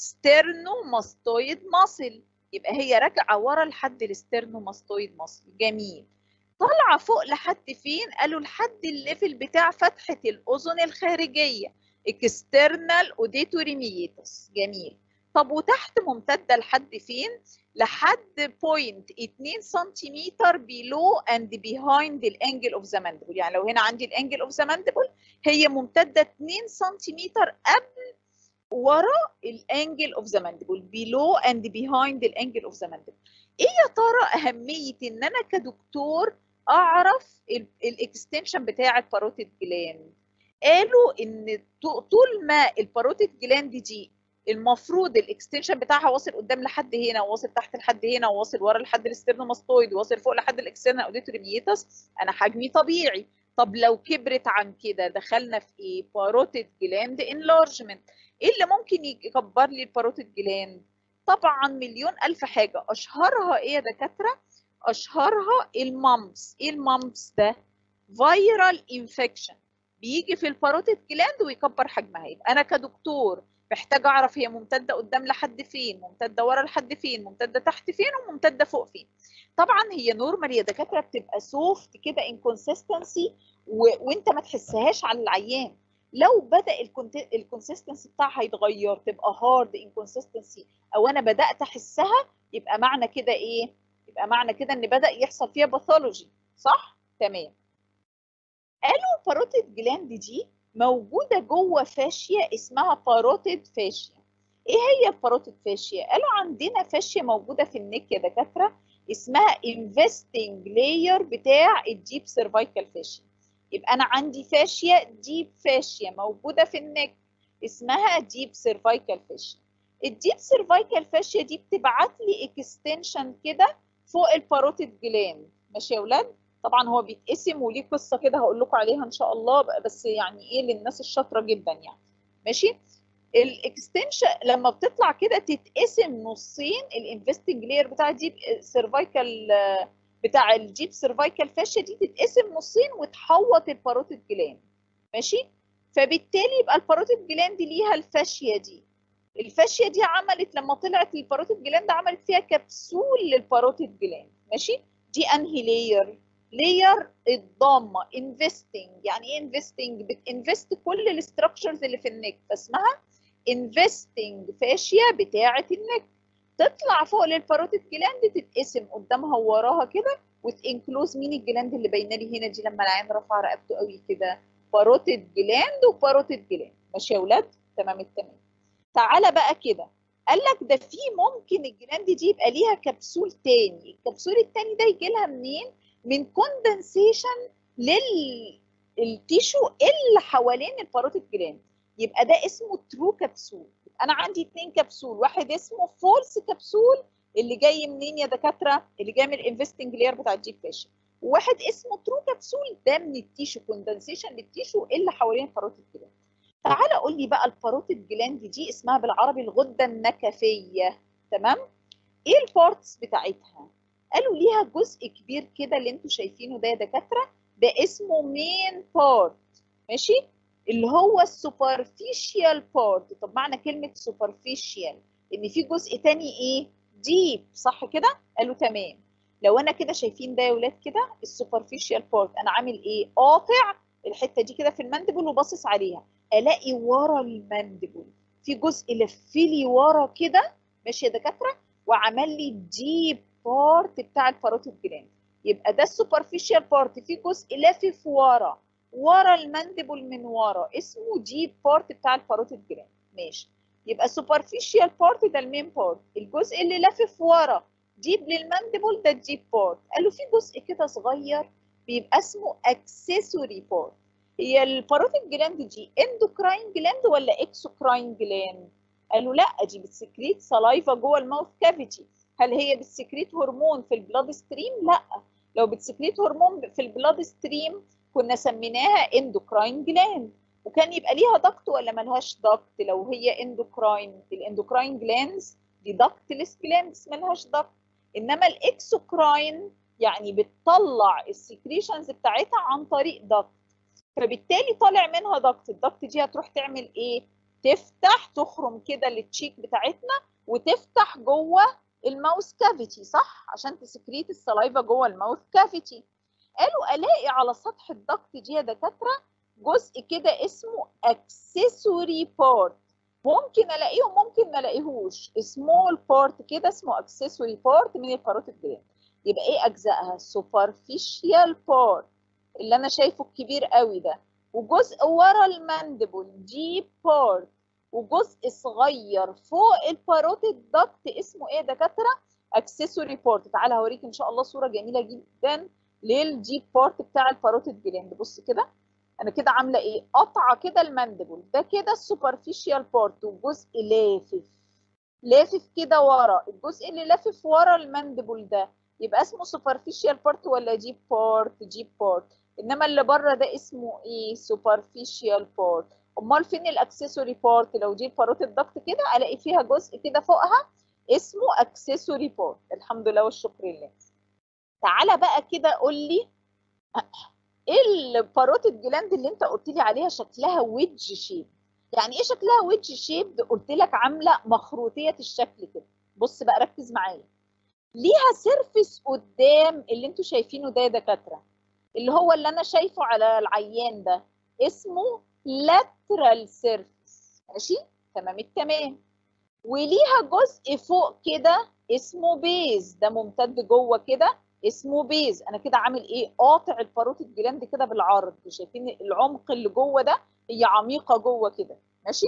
ستيرنوماستويد ماسل يبقى هي راجعه ورا لحد الستيرنوماستويد ماسل جميل طالعه فوق لحد فين قالوا لحد الليفل بتاع فتحه الاذن الخارجيه اكسترنال اوديتوري ميتس جميل طب وتحت ممتده لحد فين لحد بوينت 2 سنتيمتر بيلو اند بيهايند الانجل اوف ذا ماندبل يعني لو هنا عندي الانجل اوف ذا ماندبل هي ممتده 2 سنتيمتر قبل ورا الانجل اوف ذا ماندبل بيلو اند بيهايند الانجل اوف ذا ماندبل ايه يا ترى اهميه ان انا كدكتور اعرف الاكستنشن بتاع الباروتيد جلاند قالوا ان طول ما الباروتيد جلاند دي المفروض الاكستنشن بتاعها واصل قدام لحد هنا وواصل تحت لحد هنا وواصل ورا لحد الاسترنوماستويد وواصل فوق لحد الاكسترنال اوديتوري ميتس انا حجمي طبيعي طب لو كبرت عن كده دخلنا في ايه باروتيد جلاند انلارجمنت ايه اللي ممكن يكبر لي الباروتيد جلاند طبعا مليون الف حاجه اشهرها ايه يا دكاتره اشهرها المامبس ايه المامبس ده فيرال انفكشن بيجي في الباروتيد جلاند ويكبر حجمها يبقى انا كدكتور محتاجه اعرف هي ممتده قدام لحد فين ممتده ورا لحد فين ممتده تحت فين وممتده فوق فين طبعا هي نورمال يا دكاتره بتبقى سوفت كده انكونسستنسي و... وانت ما تحسهاش على العيان لو بدا الكونسستنسي بتاعها يتغير تبقى هارد انكونسستنسي او انا بدات احسها يبقى معنى كده ايه يبقى معنى كده ان بدا يحصل فيها باثولوجي صح تمام قالوا باروتيد جلاند دي موجوده جوه فاشيه اسمها باروتيد فاشيه ايه هي الباروتيد فاشيه قالوا عندنا فاشيه موجوده في النك يا دكاتره اسمها انفستنج لاير بتاع الديب سيرفايكال فاشيه يبقى انا عندي فاشيه ديب فاشيه موجوده في النك اسمها ديب سيرفايكال فاشيه الديب سيرفايكال فاشيه دي بتبعت لي اكستنشن كده فوق الباروتيد جلاند ماشي يا اولاد طبعا هو بيتقسم وليه قصه كده هقول لكم عليها ان شاء الله بس يعني ايه للناس الشاطره جدا يعني ماشي الاكستنشن لما بتطلع كده تتقسم نصين الانفستنج لاير بتاع الديب سيرفايكال بتاع الجيب سيرفايكال فاشيا دي تتقسم نصين وتحوط الباروتيد جلاند ماشي فبالتالي يبقى الباروتيد جلاند ليها الفاشيه دي الفاشيه دي عملت لما طلعت الباروتيد جلاند عملت فيها كبسول للباروتيد جلاند ماشي دي انهي لاير لاير الضامه انفستنج يعني ايه انفستنج بتنفست كل الاستراكشرز اللي في النك فاسمها انفستنج فاشيا بتاعه النك تطلع فوق للباروتيد جلاند تتقسم قدامها ووراها كده وتنكلوز مين الجلاند اللي باينه لي هنا دي لما العين رفع رقبته قوي كده باروتيد جلاند وباروتيد جلاند ماشي يا اولاد تمام التمام تعالى بقى كده قال لك ده في ممكن الجلاند دي يبقى ليها كبسول تاني الكبسول التاني ده يجي لها منين من كوندنسيشن للتيشو اللي حوالين الباروتيد جلاند يبقى ده اسمه ترو كبسول انا عندي اتنين كبسول واحد اسمه فولس كبسول اللي جاي منين يا دكاتره اللي جاي من الانفستنج لاير بتاع الجيب فاشن وواحد اسمه ترو كبسول ده من التيشو كوندنسيشن للتيشو اللي حوالين الباروتيد جلاند تعالى قول لي بقى الباروتيد جلاند دي اسمها بالعربي الغده النكفيه تمام ايه البارتس بتاعتها قالوا ليها جزء كبير كده اللي انتوا شايفينه ده يا دكاتره ده اسمه مين بارت ماشي اللي هو السوبرفيشيال بارت طب معنى كلمه سوبرفيشيال ان في جزء تاني ايه ديب صح كده قالوا تمام لو انا كده شايفين ده يا ولاد كده السوبرفيشيال بارت انا عامل ايه قاطع الحته دي كده في المندبل وباصص عليها الاقي ورا المندبل في جزء لفلي ورا كده ماشي يا دكاتره وعمل لي ديب بارت بتاع الباروتيد جلاند يبقى ده السوبرفيشال بارت في جزء لافف ورا ورا المندبل من ورا اسمه ديب بارت بتاع الباروتيد جلاند ماشي يبقى سوبرفيشال بارت ده المين بارت الجزء اللي لافف ورا ديب للمندبل ده الديب بارت قالوا في جزء كده صغير بيبقى اسمه اكسسوري بارت هي الباروتيد جلاند دي اندوكراين جلاند ولا اكسوكراين جلاند قالوا لا دي بتسكريت سلايفا جوه الماوث كافيتي هل هي بتسكريت هرمون في البلاد ستريم لا لو بتسكريت هرمون في البلاد ستريم كنا سميناها اندوكراين جلاند وكان يبقى ليها ضغط ولا ملهاش ضغط لو هي اندوكراين الاندوكراين جلاندز دي ضغطلس جلاندز ملهاش ضغط انما الاكسوكراين يعني بتطلع السكريشنز بتاعتها عن طريق ضغط فبالتالي طالع منها ضغط الضغط دي هتروح تعمل ايه تفتح تخرم كده للتشيك بتاعتنا وتفتح جوه الماوث كافيتي صح عشان تسكريت السلايفا جوه الماوث كافيتي قالوا الاقي على سطح الضغط دي يا دكاتره جزء كده اسمه اكسسوري بارت ممكن الاقيه وممكن ما الاقيهوش سمول بارت كده اسمه اكسسوري بارت من الباروتيد جلاند يبقى ايه اجزائها سوبرفيشال بارت اللي انا شايفه الكبير قوي ده وجزء ورا الماندبل ديب بارت وجزء صغير فوق الباروتيد دكت اسمه ايه دكاتره اكسسوري بارت تعالى هوريك ان شاء الله صوره جميله جدا للجيب بارت بتاع الباروتيد جلاند بص كده انا كده عامله ايه قطعه كده الماندبل ده كده السوبرفيشال بارت وجزء لافف لافف كده ورا الجزء اللي لافف ورا الماندبل ده يبقى اسمه سوبرفيشال بارت ولا جيب بارت جيب بارت انما اللي بره ده اسمه ايه سوبرفيشال بارت امال فين الاكسسوري بارت لو دي الباروتيد دكت كده الاقي فيها جزء كده فوقها اسمه اكسسوري بارت الحمد لله والشكر لله تعالى بقى كده قول لي ايه الباروتيد جلاند اللي انت قلت لي عليها شكلها ويدج شيب يعني ايه شكلها ويدج شيب قلت لك عامله مخروطيه الشكل كده بص بقى ركز معايا ليها سيرفيس قدام اللي انتوا شايفينه ده يا دكاتره اللي هو اللي انا شايفه على العيان ده اسمه lateral surface ماشي تمام التمام وليها جزء فوق كده اسمه بيز ده ممتد جوه كده اسمه بيز انا كده عامل ايه قاطع الباروتيد جلاند كده بالعرض شايفين العمق اللي جوه ده هي عميقه جوه كده ماشي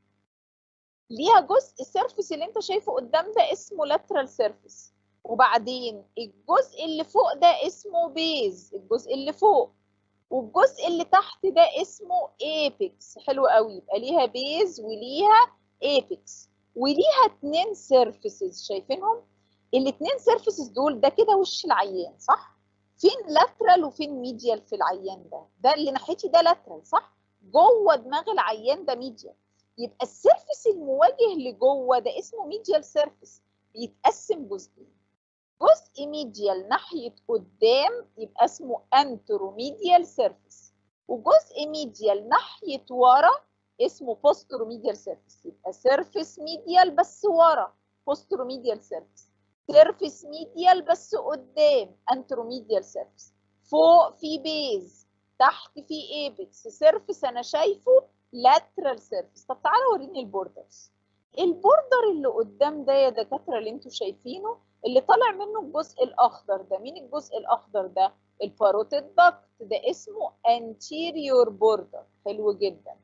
ليها جزء السيرفيس اللي انت شايفه قدام ده اسمه lateral surface وبعدين الجزء اللي فوق ده اسمه بيز الجزء اللي فوق والجزء اللي تحت ده اسمه ايبكس حلو قوي يبقى ليها بيز وليها ايبكس وليها اتنين سيرفيسز شايفينهم الاتنين سيرفيسز دول ده كده وش العيان صح فين لاترال وفين ميديال في العيان ده ده اللي ناحيتي ده لاترال صح جوه دماغ العيان ده ميديال يبقى السيرفيس المواجه لجوه ده اسمه ميديال سيرفيس بيتقسم جزئين جزء ميديال ناحية قدام يبقى اسمه انتروميديال سيرفيس وجزء ميديال ناحية ورا اسمه بوستروميديال سيرفيس يبقى سيرفيس ميديال بس ورا بوستروميديال سيرفيس سيرفيس ميديال بس قدام انتروميديال سيرفيس فوق في بيز تحت في ايبكس سيرفيس انا شايفه لاترال سيرفيس طب تعالى وريني البوردرز البوردر اللي قدام ده يا دكاتره اللي انتوا شايفينه اللي طالع منه الجزء الاخضر ده مين الجزء الاخضر ده الباروتيد داكت ده اسمه anterior border حلو جدا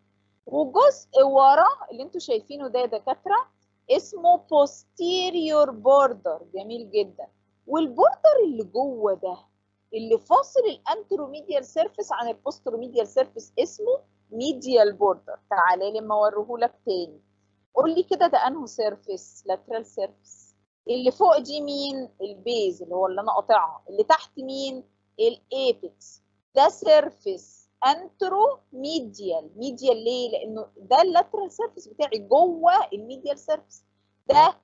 وجزء ورا اللي انتوا شايفينه ده يا دكاتره اسمه posterior border جميل جدا والبوردر اللي جوه ده اللي فاصل الانتروميديال سيرفيس عن البوستروميديال سيرفيس اسمه ميديال بوردر تعالى لي اما اوريهولك تاني قول لي كده ده انه سيرفيس لاترال سيرفيس اللي فوق دي مين البيز اللي هو اللي انا قاطعها اللي تحت مين الايبكس ده سيرفيس انترو ميديال ميديال ليه لانه ده اللاترال سيرفيس بتاعي جوه الميديال سيرفيس ده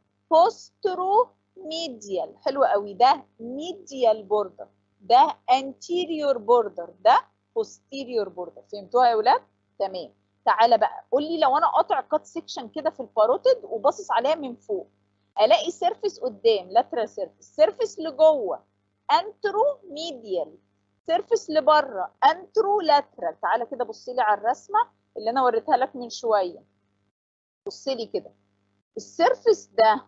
بوسترو ميديال حلو قوي ده ميديال بوردر ده انتيريور بوردر ده posterior border فهمتوها يا ولاد تمام تعالى بقى قول لي لو انا قاطع كات سيكشن كده في الباروتيد وباصص عليها من فوق الاقي سيرفيس قدام لاترال سيرفيس سيرفيس لجوه انترو ميديال سيرفيس لبره انترو لاترال تعالى كده بص لي على الرسمه اللي انا وريتها لك من شويه بص لي كده السيرفيس ده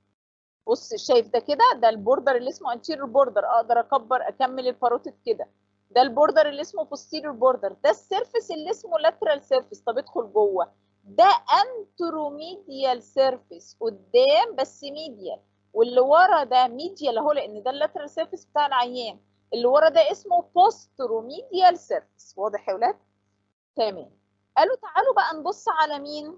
بص شايف ده كده ده البوردر اللي اسمه انتيريور بوردر اقدر اكبر اكمل الباروتيد كده ده البوردر اللي اسمه posterior border ده السيرفيس اللي اسمه lateral surface طب ادخل جوه ده انتروميديال سيرفيس قدام بس ميديال واللي ورا ده ميديال اهو لان ده اللاترال سيرفيس بتاع العيان اللي ورا ده اسمه بوستروميديال سيرفيس واضح يا ولاد تمام قالوا تعالوا بقى نبص على مين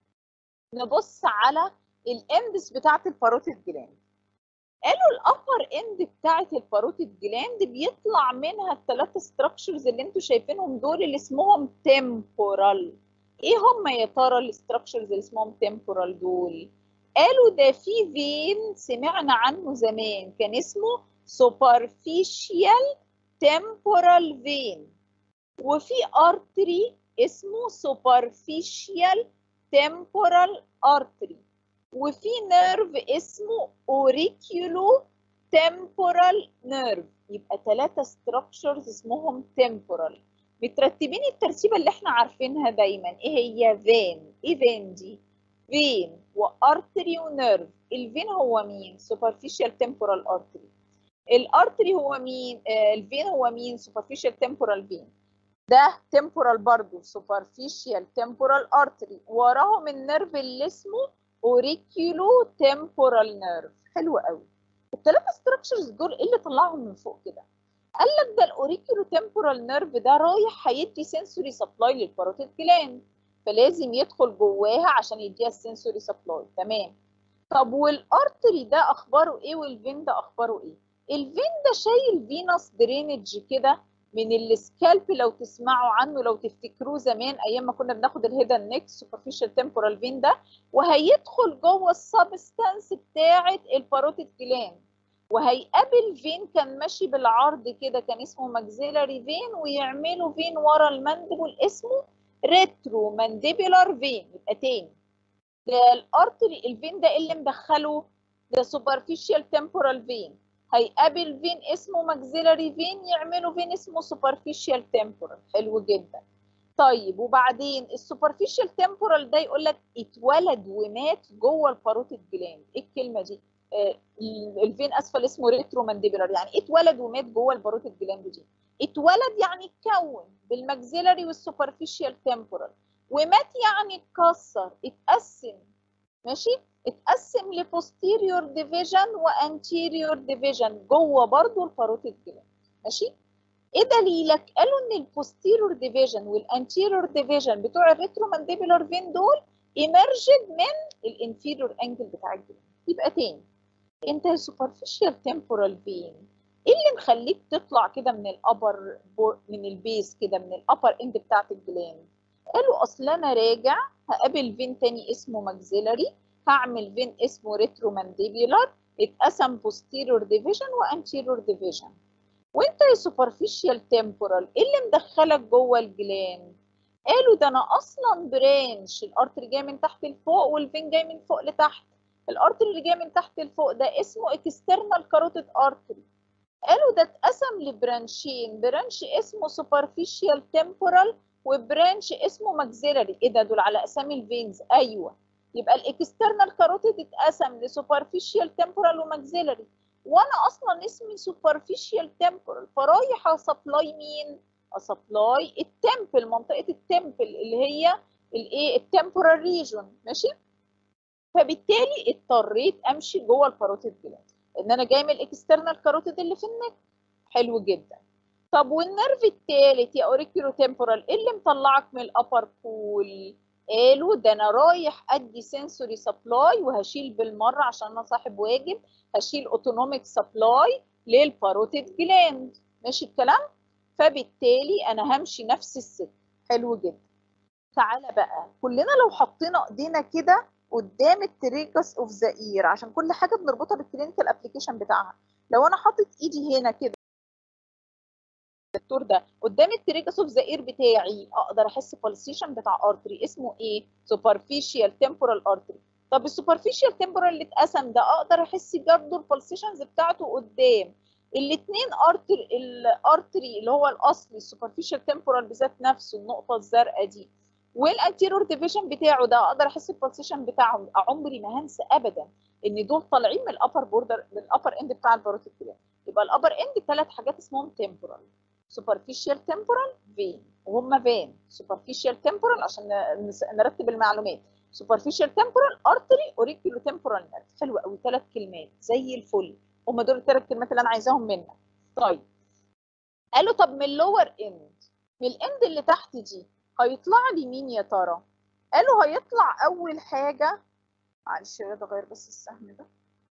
نبص على الاندس بتاعه الباروتيد جلاند قالوا الابر اند بتاعه الباروتيد جلاند بيطلع منها الثلاثه ستراكشرز اللي انتوا شايفينهم دول اللي اسمهم تمبورال ايه هم يا ترى الستراكشرز اللي اسمهم تمبورال دول قالوا ده في فين سمعنا عنه زمان كان اسمه superficial temporal vein وفي artery اسمه superficial temporal artery وفي نيرف اسمه auriculo temporal nerve يبقى ثلاثة structures اسمهم temporal مترتبين الترتيبة اللي احنا عارفينها دايما ايه هي فين ايه فين دي فين وارتري ونيرف الفين هو مين superficial temporal artery الارتري هو مين آه الفين هو مين superficial temporal vein ده temporal برضه superficial temporal artery وراهم النيرف اللي اسمه auriculo temporal nerve حلو قوي الثلاثه ستراكشرز دول ايه اللي طلعهم من فوق كده قال لك ده الاوريكولو تمبورال نيرف ده رايح هيدي سنسوري سبلاي للباروتيد جلاند فلازم يدخل جواها عشان يديها السنسوري سبلاي تمام طب والارتري ده اخباره ايه والفين ده اخباره ايه الفين ده شايل فينوس درينج كده من السكالب لو تسمعوا عنه لو تفتكروه زمان ايام ما كنا بناخد الهيدن نيك سوبرفيشال تمبورال فين ده وهيدخل جوه السبستانس بتاعه الباروتيد جلاند وهيقابل فين كان ماشي بالعرض كده كان اسمه ماكسيلاري فين ويعملوا فين ورا الماندبل اسمه ريترو مانديبولار فين يبقى تاني ده الارتري الفين ده اللي مدخله ده سوبرفيشال تمبورال فين هيقابل فين اسمه ماكسيلاري فين يعملوا فين اسمه سوبرفيشال تمبورال حلو جدا طيب وبعدين السوبرفيشال تمبورال ده يقول لك اتولد ومات جوه الباروتيد جلاند ايه الكلمه دي آه الفين اسفل اسمه ريترو مانديبولار يعني اتولد ومات جوه الباروتيد جلاند دي اتولد يعني اتكون بالماكسيلاري والسوبرفيشال تمبورال ومات يعني اتكسر اتقسم ماشي اتقسم لبوستيريور ديفيجن وانتيريور ديفيجن جوه برضو الباروتيد جلاند ماشي ايه دليلك قالوا ان البوستيريور ديفيجن والانتيريور ديفيجن بتوع الريترومانديبولار فين دول ايمرجد من الانفيريور انجل بتاع الجلاند يبقى تاني انت السوبرفيشال تمبورال فين ايه اللي مخليك تطلع كده من الابر من البيس كده من الابر اند بتاعت الجلاند قالوا اصل انا راجع هقابل فين تاني اسمه ماكسيلاري هعمل فين اسمه ريترومانديبولار اتقسم posterior division وانتيريور division وانت يا سوبرفيشال تمبورال ايه اللي مدخلك جوه الجلاند قالوا ده انا اصلا برانش الارتري جاي من تحت لفوق والفين جاي من فوق لتحت الارتري اللي جاي من تحت لفوق ده اسمه اكسترنال كاروتيد ارتري قالوا ده اتقسم لبرانشين برانش اسمه سوبرفيشال تمبورال وبرانش اسمه ماكسيلاري ايه ده دول على اسامي الفينز ايوه يبقى الاكسترنال كاروتيد اتقسم لسوبرفيشال تمبورال وماكسيلاري وانا اصلا اسمي سوبرفيشال تمبورال فرايح اسبلاي مين اسبلاي التمبل منطقه التمبل اللي هي الايه التمبورال ريجون ماشي فبالتالي اضطريت امشي جوه الكاروتيد جلاند ان انا جاي من الاكسترنال كاروتيد اللي في النك حلو جدا طب والنرف الثالث يا اوريكيولو تمبورال ايه اللي مطلعك من الابر بول قالوا ده انا رايح ادي سنسوري سبلاي وهشيل بالمره عشان انا صاحب واجب هشيل اوتونوميك سبلاي للباروتيد جلاند ماشي الكلام فبالتالي انا همشي نفس السكه حلو جدا تعالى بقى كلنا لو حطينا ايدينا كده قدام التريجس اوف ذا اير عشان كل حاجه بنربطها بالكلينيكال ابلكيشن بتاعها لو انا حاطط ايدي هنا كده الدكتور ده قدام التريجس اوف ذا اير بتاعي اقدر احس بالسيشن بتاع ارتري اسمه ايه سوبرفيشال تمبورال ارتري طب السوبرفيشال تمبورال اللي اتقسم ده اقدر احس برضه البالسيشنز بتاعته قدام الاثنين ارتري الارتري اللي هو الاصلي السوبرفيشال تمبورال بذات نفسه النقطه الزرقاء دي والانتيرور ديفيجن بتاعه ده اقدر احس البالسيشن بتاعهم عمري ما هنسى ابدا ان دول طالعين من الابر بوردر من الابر اند بتاع الباروتيد يبقى الابر اند ثلاث حاجات اسمهم تمبورال سوبرفيشال تمبورال فين وهم فين سوبرفيشال تمبورال عشان نرتب المعلومات سوبرفيشال تمبورال ارتري اوريكولو تمبورال نيرف حلو قوي ثلاث كلمات زي الفل هم دول الثلاث كلمات اللي انا عايزاهم منك طيب قالوا طب من اللور اند من الاند اللي تحت دي هيطلع لي مين يا ترى قالوا هيطلع اول حاجه معلش يا رضا غير بس السهم ده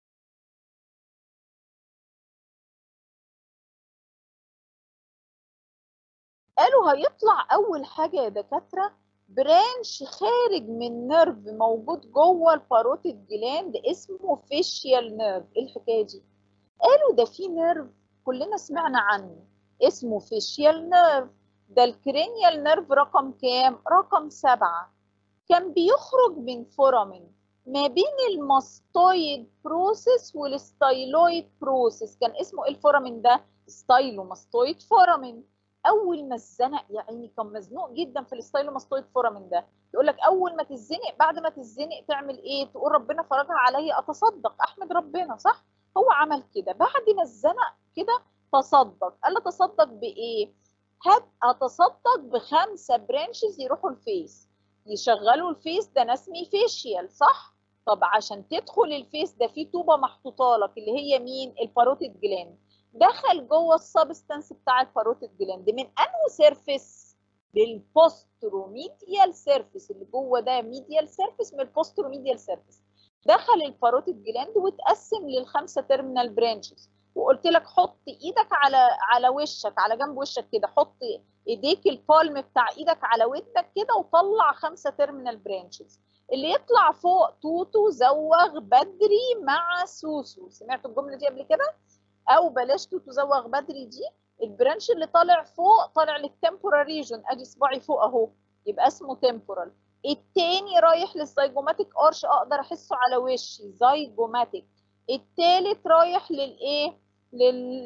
قالوا هيطلع اول حاجه يا دكاتره برانش خارج من نيرف موجود جوه الباروتيد جلاند اسمه فيشيال نيرف ايه الحكايه دي قالوا ده في نيرف كلنا سمعنا عنه اسمه فيشيال نيرف ده الكرينيال نيرف رقم كام رقم سبعة كان بيخرج من فورامين ما بين الماستويد بروسيس والستايلويد بروسيس كان اسمه ايه الفورامين ده ستايلوماستويد فورامين اول ما اتزنق يا عيني كان مزنوق جدا في الستايلوماستويد فورامين ده يقول لك اول ما تتزنق بعد ما تتزنق تعمل ايه تقول ربنا فرجها عليا اتصدق احمد ربنا صح هو عمل كده بعد ما اتزنق كده تصدق قال له تصدق بايه هات اتصدق بخمسه برانشز يروحوا الفيس يشغلوا الفيس ده انا اسمي فيشيال صح طب عشان تدخل الفيس ده في طوبه محطوطه لك اللي هي مين الباروتيد جلاند دخل جوه السبستانس بتاع الباروتيد جلاند من انه سيرفيس بالبوستروميديال سيرفيس اللي جوه ده ميديال سيرفيس من البوستروميديال سيرفيس دخل الباروتيد جلاند واتقسم للخمسه تيرمينال برانشز وقلت لك حط ايدك على على وشك على جنب وشك كده حط ايديك البالم بتاع ايدك على ودنك كده وطلع خمسه تيرمينال برانشز اللي يطلع فوق توتو زوغ بدري مع سوسو سمعتوا الجمله دي قبل كده او بلاش توتو زوغ بدري دي البرانش اللي طالع فوق طالع للتمبورال ريجون ادي صباعي فوق اهو يبقى اسمه تمبورال التاني رايح للزيجوماتيك ارش اقدر احسه على وشي زيجوماتيك التالت رايح للايه لل...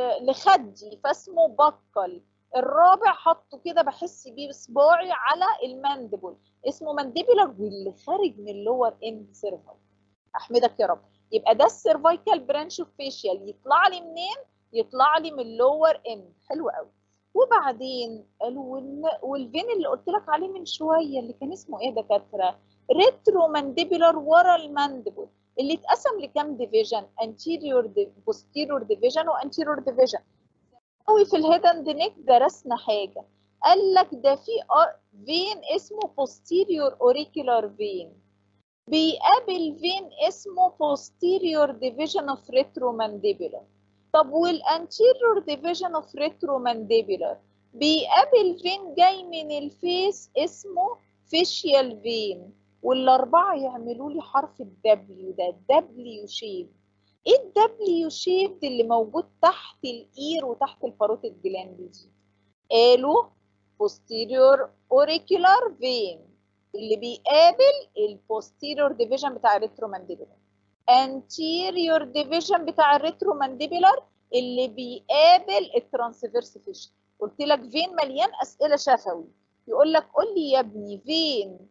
لخدي فاسمه بكل الرابع حطه كده بحس بيه بصباعي على الماندبل اسمه مانديبولار واللي خارج من اللور اند سيرفايكال احمدك يا رب يبقى ده السيرفايكال برانش اوف فيشيال يطلع لي منين يطلع لي من اللور اند حلو قوي وبعدين قالوا والفين اللي قلت لك عليه من شويه اللي كان اسمه ايه دكاتره ريترو مانديبولار ورا الماندبل اللي اتقسم لكام ديفيجن anterior posterior division وانتيريور ديفيجن قوي في الهيد اند نيك درسنا حاجه قال لك ده في فين اسمه posterior auricular vein بيقابل فين اسمه posterior division of retromandibular طب والانتيريور division of retromandibular بيقابل فين جاي من الفيس اسمه facial vein والاربعه يعملوا لي حرف الدبليو ده دبليو شيب ايه الدبليو شيب اللي موجود تحت الاير وتحت الباروتيد جلاند دي قالوا posterior auricular vein اللي بيقابل البوستيريور ديفيجن بتاع الريترومانديبولار anterior ديفيجن بتاع الريترومانديبولار اللي بيقابل الترانسفيرس فيشن قلت لك فين مليان اسئله شفوي يقول لك قول لي يا ابني فين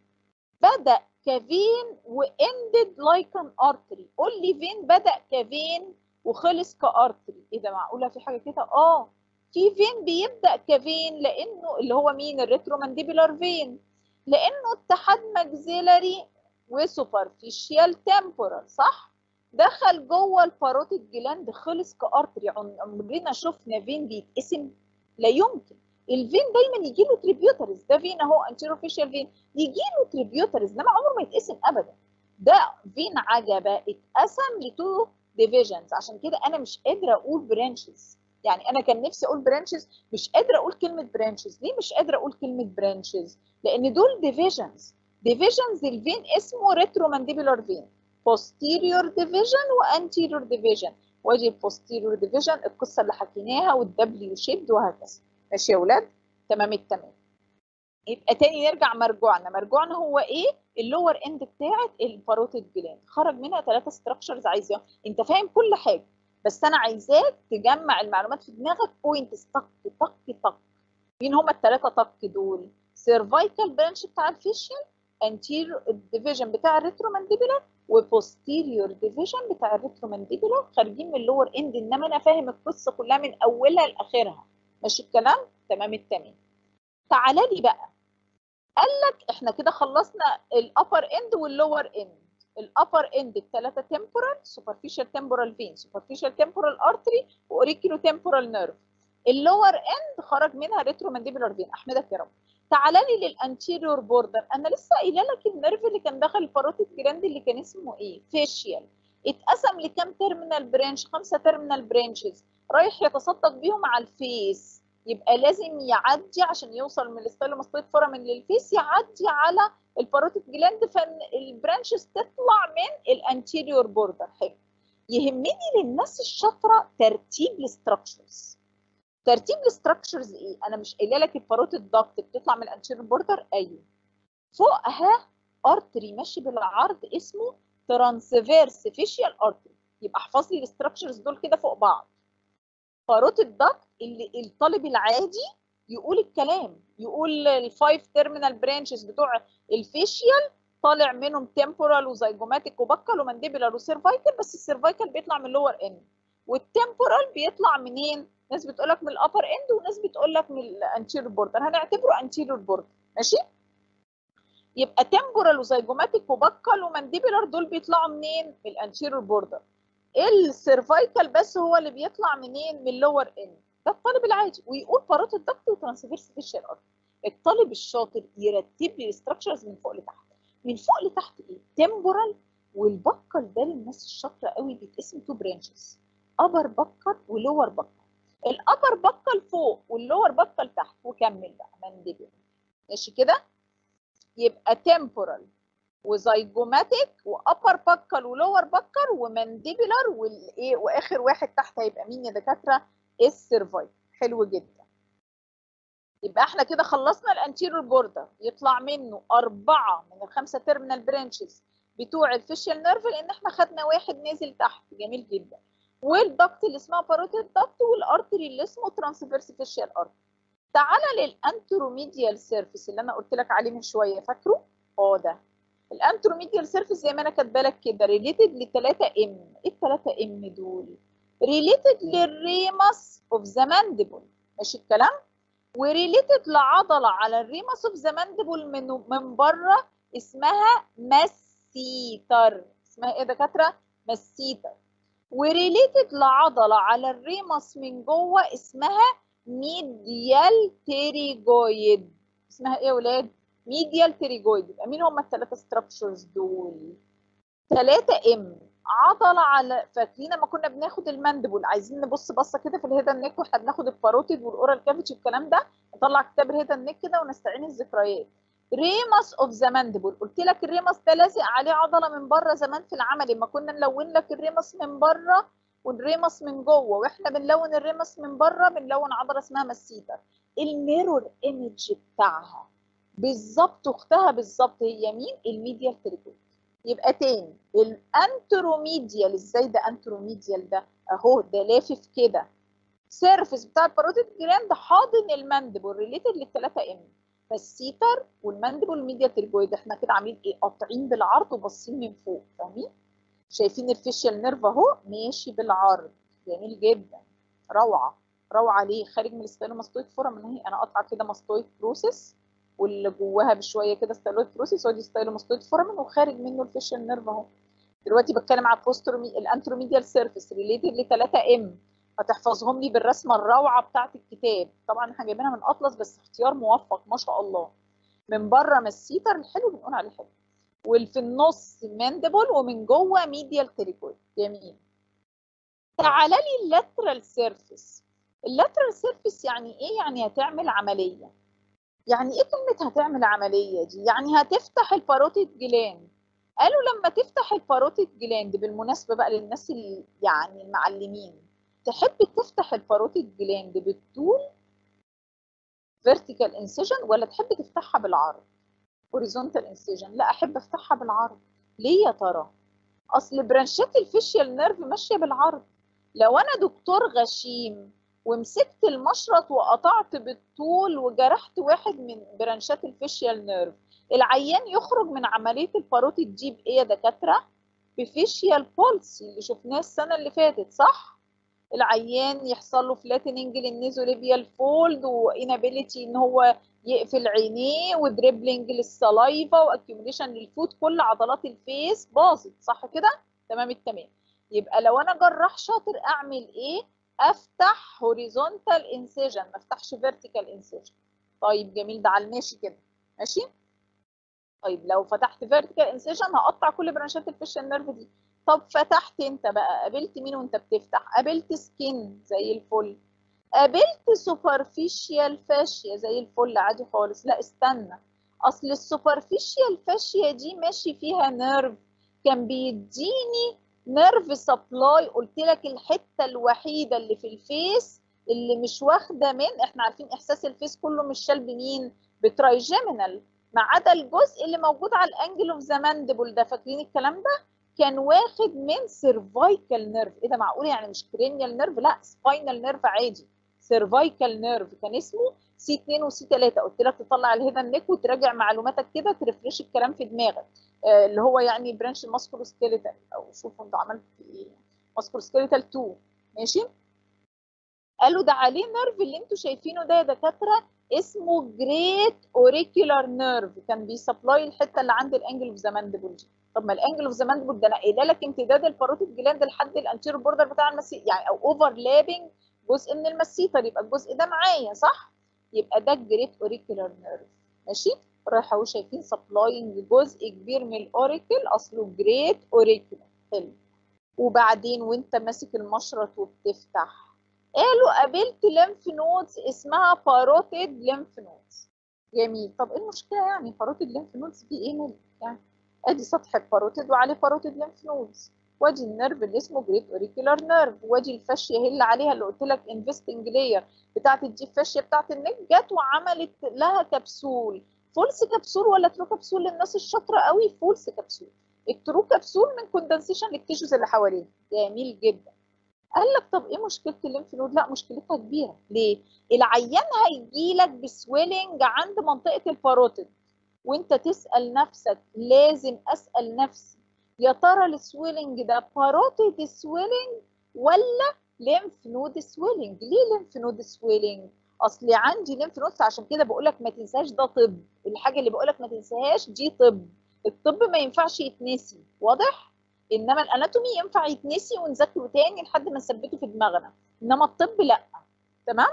بدا كفين واندد لايك ان ارتري قول لي فين بدا كفين وخلص كارتري ايه ده معقوله في حاجه كده اه في فين بيبدا كفين لانه اللي هو مين الريترومانديبولار فين لانه اتحاد ماكسيلاري وسوبرفيشيال تمبورال صح دخل جوه الباروتيد جلاند خلص كارتري عمرنا شفنا فين بيتقسم لا يمكن الفين دايما يجي له تريبيوترز ده فين اهو انتيروفيشال فين يجي له تريبيوترز انما عمره ما يتقسم ابدا ده فين عجبه اتقسم لتو ديفيجنز عشان كده انا مش قادره اقول برانشز يعني انا كان نفسي اقول برانشز مش قادره اقول كلمه برانشز ليه مش قادره اقول كلمه برانشز لان دول ديفيجنز ديفيجنز الفين اسمه ريترومانديبولار فين posterior division وانتيريور division وادي البوستيريور ديفيجن القصه اللي حكيناها والدبليو شيبد وهكذا ماشي يا اولاد تمام التمام يبقى تاني نرجع مرجوعنا مرجوعنا هو ايه اللور اند بتاعت الباروتيد جلاند خرج منها ثلاثه ستراكشرز عايزاه انت فاهم كل حاجه بس انا عايزاك تجمع المعلومات في دماغك بوينتس طق طق طق مين هم الثلاثه طق دول سيرفايكال برانش بتاع الفيشيال انتير ديفيجن بتاع الريترومانديبولار وبوستيريور ديفيجن بتاع الريترومانديبولار خارجين من اللور اند انما انا فاهم القصه كلها من اولها لاخرها ماشي الكلام تمام التمام تعالى لي بقى قال لك احنا كده خلصنا الابر اند واللور اند الابر اند الثلاثه تمبورال سوبرفيشال تمبورال فين سوبرفيشال تمبورال ارتري واوريكيولو تمبورال نيرف اللور اند خرج منها ريترومانديبولار فين احمدك يا رب تعالى لي للانتيريور بوردر انا لسه قايله لك النيرف اللي كان داخل الباروتيد جراند اللي كان اسمه ايه فيشيال اتقسم لكام تيرمينال برانش خمسه تيرمينال برانشز رايح يتصدق بيهم على الفيس يبقى لازم يعدي عشان يوصل من الستايلوماستويد فورامين للفيس يعدي على الباروتيد جلاند فالبرانشز تطلع من الانتيريور بوردر حلو يهمني للناس الشاطره ترتيب الستراكشرز ترتيب الستراكشرز ايه انا مش قايله لك الباروتيد داكت بتطلع من الانتيريور بوردر ايوه فوقها ارتري ماشي بالعرض اسمه ترانسفيرس فيشيال ارتري يبقى احفظ لي الستراكشرز دول كده فوق بعض باروتيد داكت اللي الطالب العادي يقول الكلام يقول الفايف تيرمينال برانشز بتوع الفيشيال طالع منهم تمبورال وزيجوماتيك وبكال ومانديبولار وسيرفايكال بس السيرفايكال بيطلع من اللور اند والتمبورال بيطلع منين؟ ناس بتقول لك من الابر اند وناس بتقول لك من الانتيريور بوردر هنعتبره انتيريور بوردر ماشي؟ يبقى تمبورال وزيجوماتيك وبكال ومانديبولار دول بيطلعوا منين من الانتيريور بوردر السيرفايكال بس هو اللي بيطلع منين من اللور اند ده الطالب العادي ويقول باروت الضغط وترانسفيرس فيشال ارت الطالب الشاطر يرتب لي الستراكشرز من فوق لتحت من فوق لتحت ايه تمبورال والبكال ده للناس الشاطره قوي بيتقسم تو برانشز ابر بكال ولور بكال الابر بكال فوق واللور بكال تحت وكمل بقى مانديبولار ماشي كده يبقى تمبورال وزيجوماتيك وابر بكال ولور بكال ومانديبولار والايه واخر واحد تحت هيبقى مين يا دكاتره السيرفايف حلو جدا يبقى احنا كده خلصنا الانتيريور بوردر يطلع منه اربعه من الخمسه تيرمينال برانشز بتوع الفيشيال نيرف لان احنا خدنا واحد نازل تحت جميل جدا والضغط اللي اسمها باروتيد ضغط والارتري اللي اسمه ترانسفيرس فيشيال ارتري تعالى للانتروميديال سيرفيس اللي انا قلت لك عليه من شويه فاكره اه ده الانتروميديال سيرفيس زي ما انا كاتبه لك كده ريليتد ل 3 ام ايه ال 3 ام دول ريليتد للريمس اوف ذا مانديبل ماشي الكلام وريليتد لعضله على الريمس اوف ذا مانديبل من من بره اسمها مسيتر اسمها ايه يا دكاتره مسيتر وريليتد لعضله على الريمس من جوه اسمها ميديال تيريجويد اسمها ايه يا ولاد ميديال تيريجويد يبقى مين هم الثلاثه ستراكشرز دول 3 ام عضله على فاكرين لما كنا بناخد الماندبل عايزين نبص بصه كده في الهيدن نيك واحنا بناخد الباروتيد والاورال كافيتي والكلام ده نطلع كتاب الهيدن نيك كده ونستعين الذكريات ريمس اوف ذا ماندبل قلت لك الريمس ده لازق عليه عضله من بره زمان في العمل لما كنا نلون لك الريمس من بره والريمس من جوه واحنا بنلون الريمس من بره بنلون عضله اسمها مسيتر الميرور ايمج بتاعها بالظبط اختها بالظبط هي مين الميديال تريجويد يبقى تاني الانتروميديال ازاي ده انتروميديال ده اهو ده لافف كده سيرفيس بتاع الباروتيد جراند حاضن الماندبل ريليتد للثلاثه ام فالسيتر والماندبل ميديا ترجويد احنا كده عاملين ايه قاطعين بالعرض وباصين من فوق فاهمين شايفين الفيشيال نيرف اهو ماشي بالعرض جميل جدا روعه روعه ليه خارج من الستايلوماستويد فورم اهي انا قاطعه كده ماستويد بروسيس واللي جواها بشويه كده ستايلويد بروسيس ودي ستايلوماستويد فورمن وخارج منه الفيشيال نيرف اهو دلوقتي بتكلم على البوسترومي الانتروميديال سيرفيس ريليتد ل 3 ام هتحفظهم لي بالرسمه الروعه بتاعه الكتاب طبعا احنا جايبينها من اطلس بس اختيار موفق ما شاء الله من بره مسيتر الحلو بنقول عليه حلو وفي النص ماندبل ومن جوه ميديال تريكويد جميل تعالى لي اللاترال سيرفيس اللاترال سيرفيس يعني ايه يعني هتعمل عمليه يعني ايه كلمه هتعمل عمليه دي يعني هتفتح الباروتيد جلاند قالوا لما تفتح الباروتيد جلاند بالمناسبه بقى للناس اللي يعني المعلمين تحب تفتح الباروتيد جلاند بالطول فيرتيكال انسيجن ولا تحب تفتحها بالعرض هوريزونتال انسيجن لا احب افتحها بالعرض ليه يا ترى اصل برانشات الفيشيال نيرف ماشيه بالعرض لو انا دكتور غشيم ومسكت المشرط وقطعت بالطول وجرحت واحد من برانشات الفيشيال نيرف العيان يخرج من عمليه الباروتيد دي بايه يا دكاتره بفيشيال بولس اللي شفناه السنه اللي فاتت صح العيان يحصل له فلاتننج للنيزوليبيال فولد وانابيليتي ان هو يقفل عينيه ودريبلينج للسلايفا واكيوميليشن للفود كل عضلات الفيس باظت صح كده تمام التمام يبقى لو انا جراح شاطر اعمل ايه افتح هوريزونتال انسيجن ما افتحش فيرتيكال انسيجن طيب جميل ده على الماشي كده ماشي طيب لو فتحت فيرتيكال انسيجن هقطع كل برانشات الفيشن نيرف دي طب فتحت انت بقى قابلت مين وانت بتفتح قابلت سكين زي الفل قابلت سوبرفيشيال فاشيا زي الفل عادي خالص لا استنى اصل السوبرفيشيال فاشيا دي ماشي فيها نيرف كان بيديني نيرف سبلاي قلت لك الحته الوحيده اللي في الفيس اللي مش واخده من احنا عارفين احساس الفيس كله مش شال بمين بترايجيمينال ما عدا الجزء اللي موجود على الانجل اوف ذا ماندبل ده فاكرين الكلام ده كان واخد من سيرفايكال نيرف ايه ده معقول يعني مش كرينيال نيرف لا سباينال نيرف عادي سيرفايكال نيرف كان اسمه سي 2 وسي 3 قلت لك تطلع الهيدن نيك وتراجع معلوماتك كده ترفرش الكلام في دماغك آه اللي هو يعني برانش الماسكولو سكيليتال او شوفوا انتوا عملتوا ايه ماسكولو سكيليتال 2 ماشي قالوا ده عليه نيرف اللي انتوا شايفينه ده يا دكاتره اسمه جريت اوريكولار نيرف كان بيسبلاي الحته اللي عند الانجل اوف ذا ماندبل دي طب ما الانجل اوف ذا ماندبل ده انا قايله لك امتداد الباروتيد جلاند لحد الانتيريور بوردر بتاع المسيطر يعني او اوفرلابنج جزء من المسيطر يبقى الجزء ده معايا صح يبقى ده الجريت اوريكولار نيرف ماشي رايح اهو شايفين سبلاينج جزء كبير من الاوريكل اصله جريت اوريكولار حلو وبعدين وانت ماسك المشرط وبتفتح قالوا قابلت ليمف نودز اسمها باروتيد ليمف نودز جميل طب ايه المشكله يعني باروتيد ليمف نودز دي ايه مالك يعني ادي سطح الباروتيد وعليه باروتيد ليمف نودز وادي النيرف اللي اسمه جريت اوريكولار نيرف وادي الفاشيه هي اللي عليها اللي قلت لك انفستنج لاير بتاعت الديب فاشيه بتاعت النك جت وعملت لها كبسول فولس كبسول ولا ترو كبسول للناس الشاطره قوي فولس كبسول الترو كبسول من كوندنسيشن للتيشوز اللي حواليه جميل جدا قال لك طب ايه مشكله الليمف نود لا مشكلتها كبيره ليه العيان هيجي لك بسويلنج عند منطقه الباروتيد وانت تسال نفسك لازم اسال نفسي يا ترى السويلنج ده باروتيد سويلنج ولا ليمف نود سويلنج ليه ليمف نود سويلنج اصلي عندي ليمف نودز عشان كده بقول لك ما تنساش ده طب الحاجه اللي بقول لك ما تنساهاش دي طب الطب ما ينفعش يتنسي واضح انما الاناتومي ينفع يتنسي ونذاكره تاني لحد ما نثبته في دماغنا انما الطب لا تمام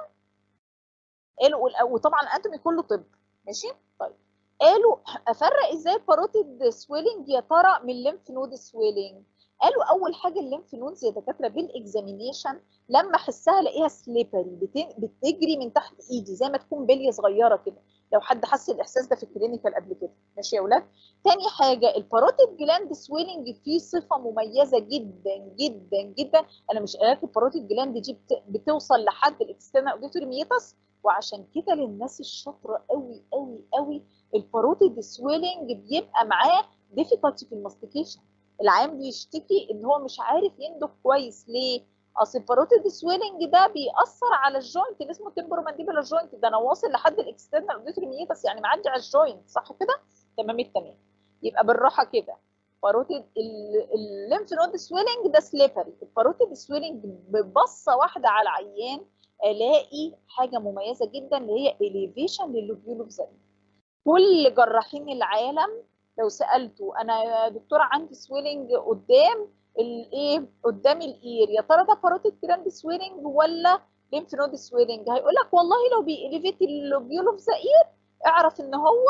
قالوا وطبعا الاناتومي كله طب ماشي طيب قالوا افرق ازاي الباروتيد سويلنج يا ترى من الليمف نود سويلنج قالوا اول حاجه الليمف نودز يا دكاتره بالاكزامينيشن لما احسها الاقيها سليبري بتجري من تحت ايدي زي ما تكون بليه صغيره كده لو حد حس الاحساس ده في الكلينيكال قبل كده ماشي يا اولاد تاني حاجه الباروتيد جلاند سويلنج فيه صفه مميزه جدا جدا جدا انا مش قايله الباروتيد جلاند دي بتوصل لحد الاكسترنال اوديتوري ميتاس وعشان كده للناس الشاطره قوي قوي قوي الباروتيد سويلنج بيبقى معاه ديفيكالتي في الماستيكيشن العيان بيشتكي ان هو مش عارف يندخ كويس ليه اصل الباروتيد سويلنج ده بيأثر على الجوينت اللي اسمه تمبرومانديبولار جوينت ده انا واصل لحد الاكسترنال اوديتوري ميتاس يعني معدي على الجوينت صح كده تمام التمام يبقى بالراحه كده باروتيد الليمف نود سويلنج ده سليبري الباروتيد سويلنج ببصه واحده على العيان الاقي حاجه مميزه جدا اللي هي اليفيشن لللوبيول اوف ذا كل جراحين العالم لو سالته انا يا دكتوره عندي سويلنج قدام الايه قدام الاير يا ترى ده باروتيد جراند سويلنج ولا ليمف نود سويلنج هيقول لك والله لو بيليفيت اللوبيول اوف ذا اير اعرف ان هو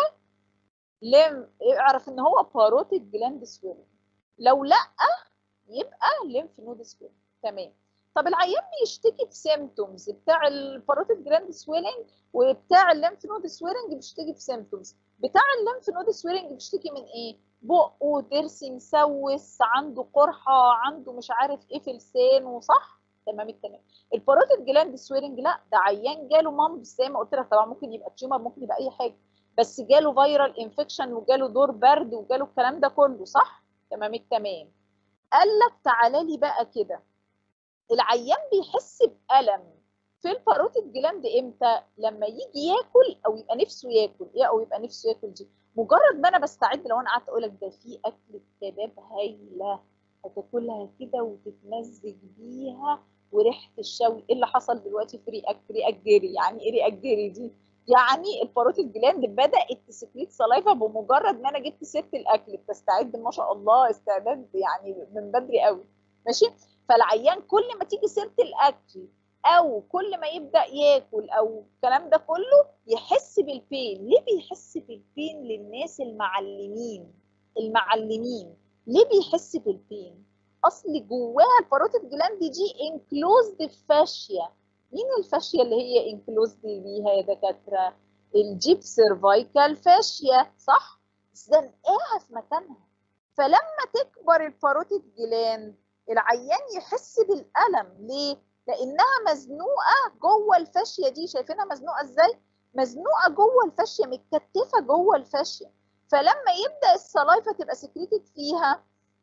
لم اعرف ان هو باروتيد جلاند سويلنج لو لا يبقى ليمف نود سويلنج تمام طب العيان بيشتكي بسيمتومز بتاع الباروتيد جلاند سويلنج وبتاع الليمف نود سويلنج بيشتكي بسيمتومز بتاع الليمف نود سويلنج بيشتكي من ايه بقه ضرس مسوس عنده قرحه عنده مش عارف ايه في لسانه صح تمام التمام الباروتيد جلاند سويلنج لا ده عيان جاله مامبس زي ما قلت لك طبعا ممكن يبقى تيومر ممكن يبقى اي حاجه بس جاله فيرال انفكشن وجاله دور برد وجاله الكلام ده كله صح تمام التمام قال لك تعالى لي بقى كده العيان بيحس بألم في الباروتيد جلاند امتى لما يجي ياكل او يبقى نفسه ياكل ايه او يبقى نفسه ياكل دي مجرد ما انا بستعد لو انا قعدت اقول لك ده في اكل كباب هايله هتاكلها كده وتتمزج بيها وريحه الشوي ايه اللي حصل دلوقتي في ريقك ريقك جري يعني ايه ريقك جري دي يعني الباروتيد جلاند بدات تسكريت سلايفا بمجرد ما انا جبت سيره الاكل بتستعد ما شاء الله استعداد يعني من بدري قوي ماشي فالعيان كل ما تيجي سيره الاكل او كل ما يبدا ياكل او الكلام ده كله يحس بالبين ليه بيحس بالبين للناس المعلمين المعلمين ليه بيحس بالبين اصل جواها الباروتيد جلاند دي انكلوزد فاشيا مين الفاشيا اللي هي انكلوزد بيها يا دكاتره الجيب سيرفايكال فاشيا صح زنقاها في مكانها فلما تكبر الباروتيد جلاند العيان يحس بالالم ليه لانها مزنوقه جوه الفاشيه دي شايفينها مزنوقه ازاي مزنوقه جوه الفاشيه متكتفه جوه الفاشيه فلما يبدا السلايفه تبقى سكريتد فيها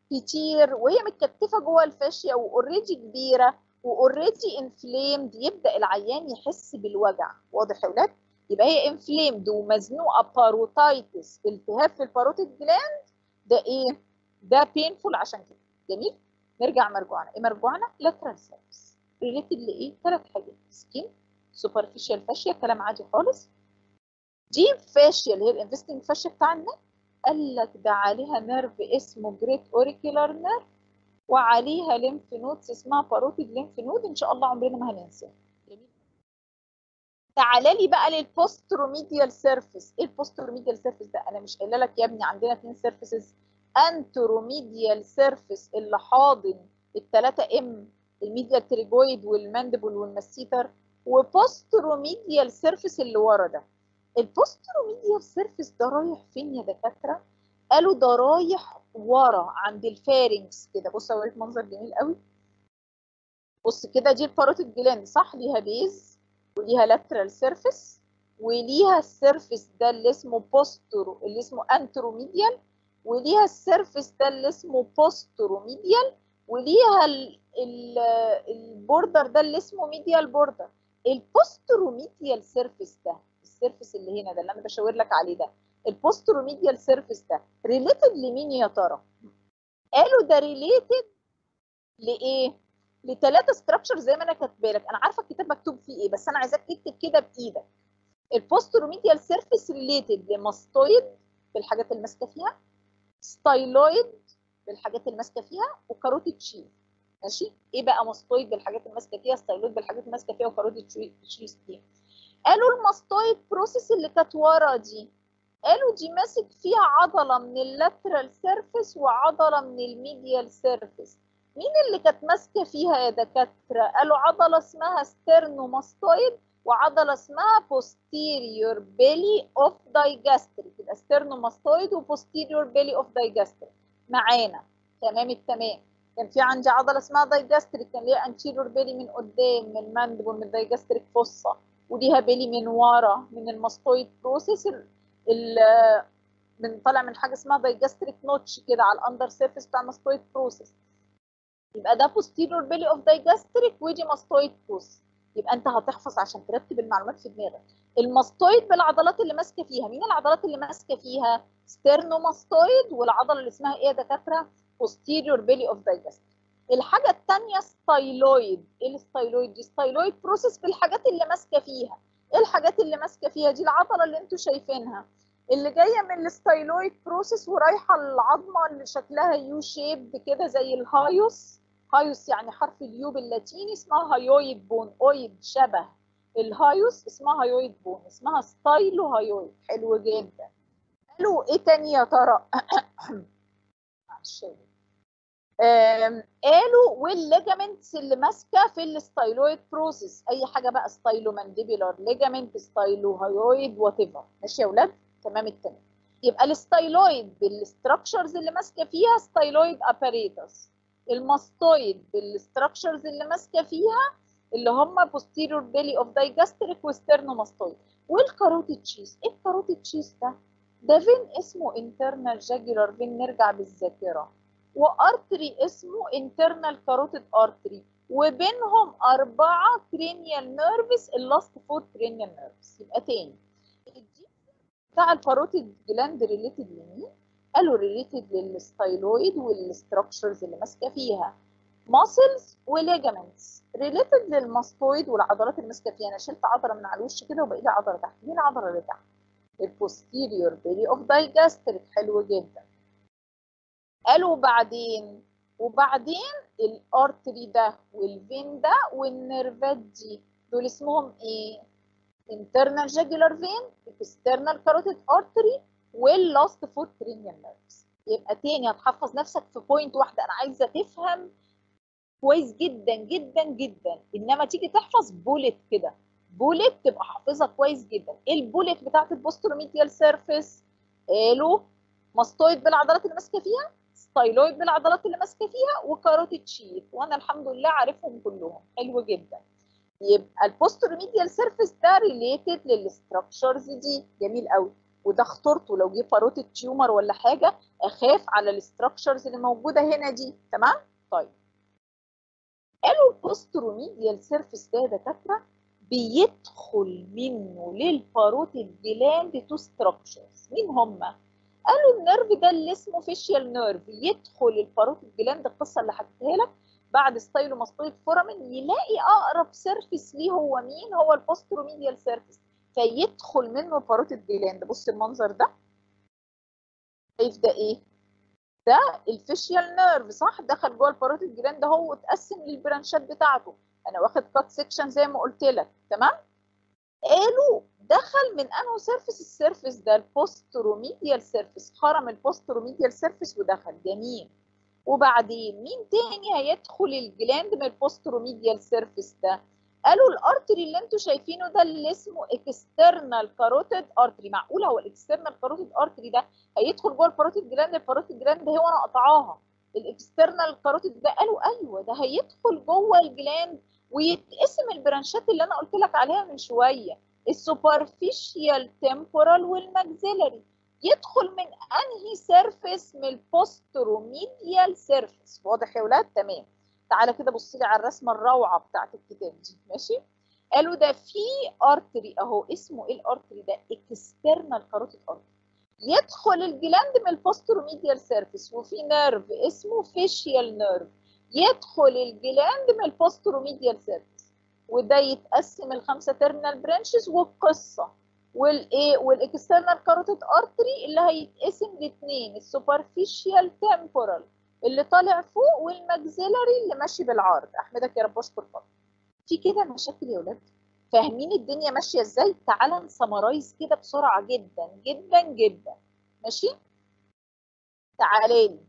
كتير وهي متكتفه جوه الفاشيه واوريدي كبيره واوريدي انفليمد يبدا العيان يحس بالوجع واضح يا ولاد يبقى هي انفليمد ومزنوقه باروتايتس التهاب في الباروتيد جلاند ده ايه ده بينفول عشان كده جميل نرجع مرجوعنا ايه مرجوعنا لاترال سيرفيس ريليتد لايه ثلاث حاجات سكين سوبرفيشال فاشيا كلام عادي خالص دي فاشيا اللي هي الانفستنج فاشيا بتاع النك قال لك ده عليها نيرف اسمه جريت اوريكولار نيرف وعليها ليمف نودز اسمها باروتيد ليمف نود ان شاء الله عمرنا ما هننساها تعالى لي بقى للبوستروميديال سيرفيس ايه البوستروميديال سيرفيس ده انا مش قايله لك يا ابني عندنا اثنين سيرفيسز انتروميديال سيرفيس اللي حاضن الثلاثه ام الميديال تريجويد والماندبل والمسيتر وبوستروميديال سيرفيس اللي ورا ده البوستروميديال سيرفيس ده رايح فين يا دكاتره قالوا ده رايح ورا عند الفارنكس كده بص اوريك منظر جميل قوي بص كده دي الباروتيد جلاند صح ليها بيز وليها لاترال سيرفيس وليها السيرفيس ده اللي اسمه بوسترو اللي اسمه انتروميديال وليها السيرفيس ده اللي اسمه بوستروميديال وليها ال ال البوردر ده اللي اسمه ميديال بوردر البوستروميديال سيرفيس ده السيرفيس اللي هنا ده اللي انا بشاور لك عليه ده البوستروميديال سيرفيس ده ريليتد لمين يا ترى قالوا ده ريليتد لايه لثلاثه ستراكشر زي ما انا كاتبه لك انا عارفه الكتاب مكتوب فيه ايه بس انا عايزاك تكتب كده بايدك البوستروميديال سيرفيس ريليتد لماستويد بالحاجات اللي ماسكه فيها ستايلويد بالحاجات اللي ماسكه فيها وكاروتيد شيل ماشي ايه بقى ماستويد بالحاجات اللي ماسكه فيها ستايلويد بالحاجات اللي ماسكه فيها وكاروتيد شيل دي قالوا الماستويد بروسيس اللي كانت ورا دي قالوا دي ماسك فيها عضله من اللاترال سيرفيس وعضله من الميديال سيرفيس مين اللي كانت ماسكه فيها يا دكاتره قالوا عضله اسمها ستيرنوماستويد وعضله اسمها posterior belly of digastric يبقى ستيرنوماستويد وposterior belly of digastric معانا تمام التمام كان في عندي عضله اسمها دايجاستريك كان ليها anterior belly من قدام من الماندبل من الدايجاستريك فوسا وليها بيلي من ورا من الماستويد بروسيس من طالع من حاجه اسمها دايجاستريك نوتش كده على الاندر سيرفيس بتاع الماستويد بروسيس يبقى ده posterior belly of digastric ودي ماستويد بروسيس يبقى انت هتحفظ عشان ترتب المعلومات في دماغك الماستويد بالعضلات اللي ماسكه فيها مين العضلات اللي ماسكه فيها ستيرنوماستويد والعضله اللي اسمها ايه يا دكاتره posterior belly of digastric الحاجه الثانيه ستايلويد ايه الستايلويد دي ستايلويد بروسيس بالحاجات اللي ماسكه فيها ايه الحاجات اللي ماسكه فيها دي العضله اللي انتوا شايفينها اللي جايه من الستايلويد بروسيس ورايحه العظمه اللي شكلها يو شيب كده زي الهايوس هايوس يعني حرف اليو باللاتيني اسمها هايويد بون اويد شبه الهايوس اسمها هايويد بون اسمها ستايلو هايويد حلو جدا قالوا ايه تاني يا ترى قالوا والليجامنتس اللي ماسكه في الستايلويد بروسيس اي حاجه بقى ستايلو مانديبيولار ليجامنت ستايلو هايويد وات ايفر ماشي يا اولاد تمام التمام يبقى الستايلويد بالستراكشرز اللي ماسكه فيها ستايلويد اباريتس الماستويد بالستراكشرز اللي ماسكه فيها اللي هم posterior belly of digastric وسترنوماستويد والكاروتيد تشيز ايه الكاروتيد تشيز ده ده فين اسمه internal jugular vein نرجع بالذاكره وارتري اسمه internal carotid artery وبينهم أربعة cranial nerves اللاست فور cranial nerves يبقى تاني بتاع الكاروتيد جلاند ريليتد لمين؟ قالوا ريليتد للستايلويد والستراكشرز اللي ماسكه فيها ماسلز وليجامنتس ريليتد للماستويد والعضلات اللي ماسكه فيها انا شلت عضله من على الوش كده وبقي لي عضله تحت مين العضله اللي تحت البوستيريور بيلي اوف دايجاستريك حلو جدا قالوا بعدين وبعدين الارتري ده والفين ده والنيرفات دي دول اسمهم ايه internal jugular vein external carotid artery واللاست فور cranial nerves يبقى تاني هتحفظ نفسك في بوينت واحده انا عايزه تفهم كويس جدا جدا جدا انما تيجي تحفظ بولت كده بولت تبقى حافظها كويس جدا ايه البولت بتاعت البوستروميديال سيرفيس قالوا ماستويد بالعضلات اللي ماسكه فيها ستايلويد بالعضلات اللي ماسكه فيها وكاروتيد شيت وانا الحمد لله عارفهم كلهم حلو جدا يبقى البوستروميديال سيرفيس ده ريليتد للستراكشرز دي جميل قوي وده اخترته لو جه باروتيد تيومر ولا حاجه اخاف على الستراكشرز اللي موجوده هنا دي تمام طيب قالوا البوستروميديال سيرفيس ده يا دكاتره بيدخل منه للباروتيد جلاند تو ستراكشرز مين هم قالوا النيرف ده اللي اسمه فيشيال نيرف يدخل الباروتيد جلاند القصه اللي حكيتها لك بعد ستايلوماستويد فورامين يلاقي اقرب سيرفيس ليه هو مين هو البوستروميديال سيرفيس فيدخل منه الباروتيد جلاند بص المنظر ده شايف ده ايه ده الفيشيال نيرف صح دخل جوه الباروتيد جلاند اهو واتقسم للبرانشات بتاعته انا واخد كات سيكشن زي ما قلت لك تمام قالوا دخل من انه سيرفيس السيرفيس ده البوستروميديال سيرفيس خرم البوستروميديال سيرفيس ودخل جميل وبعدين مين تاني هيدخل الجلاند من البوستروميديال سيرفيس ده قالوا الارتري اللي انتوا شايفينه ده اللي اسمه اكسترنال كاروتيد ارتري معقول هو الاكسترنال كاروتيد ارتري ده هيدخل جوه الباروتيد جلاند الباروتيد جلاند هو انا قطعاها الاكسترنال كاروتيد ده قالوا ايوه ده هيدخل جوه الجلاند ويتقسم البرانشات اللي انا قلت لك عليها من شويه السوبرفيشيال تمبورال والماكسيلري يدخل من انهي سيرفيس من البوستروميديال سيرفيس واضح يا ولاد تمام تعالى كده بص لي على الرسمه الروعه بتاعت الكتاب دي ماشي قالوا ده في ارتري اهو اسمه ايه الارتري ده اكسترنال كاروتيد ارتري يدخل الجلاند من البوستروميديال سيرفيس وفي نيرف اسمه فيشيال نيرف يدخل الجلاند من البوستروميديال سيرفيس وده يتقسم الخمسه تيرمينال برانشز والقصه والايه والاكسترنال كاروتيد ارتري اللي هيتقسم لاثنين السوبرفيشيال تمبورال اللي طالع فوق والماكسيلري اللي ماشي بالعرض احمدك يا رب اشكر فضلك في كده مشاكل يا ولاد فاهمين الدنيا ماشيه ازاي تعالى نسمرايز كده بسرعه جدا جدا جدا ماشي تعالى لي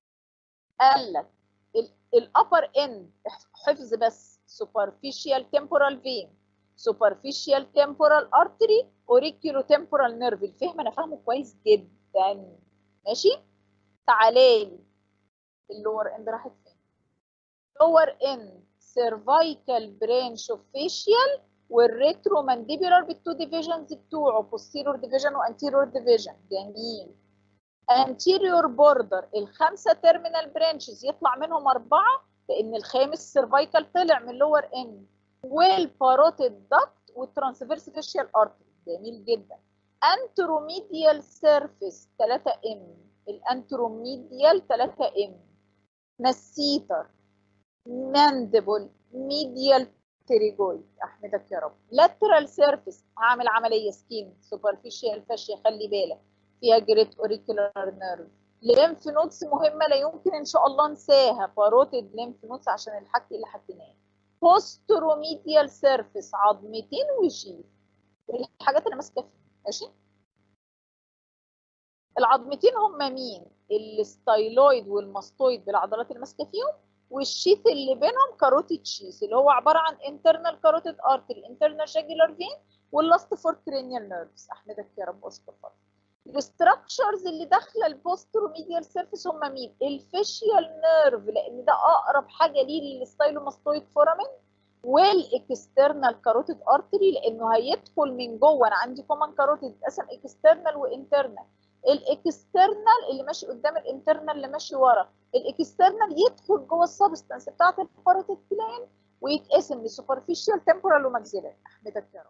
قال لك الابر اند حفظ بس superficial temporal vein superficial temporal artery auriculotemporal nerve الفهم انا فاهمه كويس جدا ماشي تعالى لي اللور اند راحت فين lower end cervical branch of facial والريترو مانديبولار بالتو ديفيجنز بتوعه posterior division و anterior division جميل anterior border الخمسه terminal branches يطلع منهم اربعه لان الخامس cervical طلع من lower end والباروتيد duct والترانسفيرس فيشيال ارتري جميل جدا انتروميديال سيرفيس 3 ام الانتروميديال 3 ام مسيتر ماندبل ميديال تريجويد احمدك يا رب لاترال سيرفيس هعمل عمليه سكين سوبرفيشال فاشيا خلي بالك فيها جريت اوريكولار نيرف ليمف نودز مهمه لا يمكن ان شاء الله انساها باروتيد ليمف نودز عشان الحكي اللي حكيناه بوستروميديال سيرفيس عظمتين وشيف الحاجات اللي ماسكه فيها ماشي العظمتين هم مين الستايلويد والماستويد بالعضلات اللي ماسكه فيهم والشيث اللي بينهم كاروتيد شيث اللي هو عباره عن انترنال كاروتيد ارتري انترنال شاجولار فين واللاست فور كرينيال نيرفز احمدك يا رب اشكر فضلك الاستراكشرز اللي داخله البوستروميديال سيرفيس هم مين الفيشيال نيرف لان ده اقرب حاجه ليه للستايلوماستويد فورامين والاكسترنال كاروتيد ارتري لانه هيدخل من جوه انا عندي كومن كاروتيد اتقسم اكسترنال وانترنال الاكسترنال اللي ماشي قدام الانترنال اللي ماشي ورا الاكسترنال يدخل جوه السبستانس بتاعت الباروتيد بلان ويتقسم لسوبرفيشال تمبورال وماكسيلاري احمدك يا رب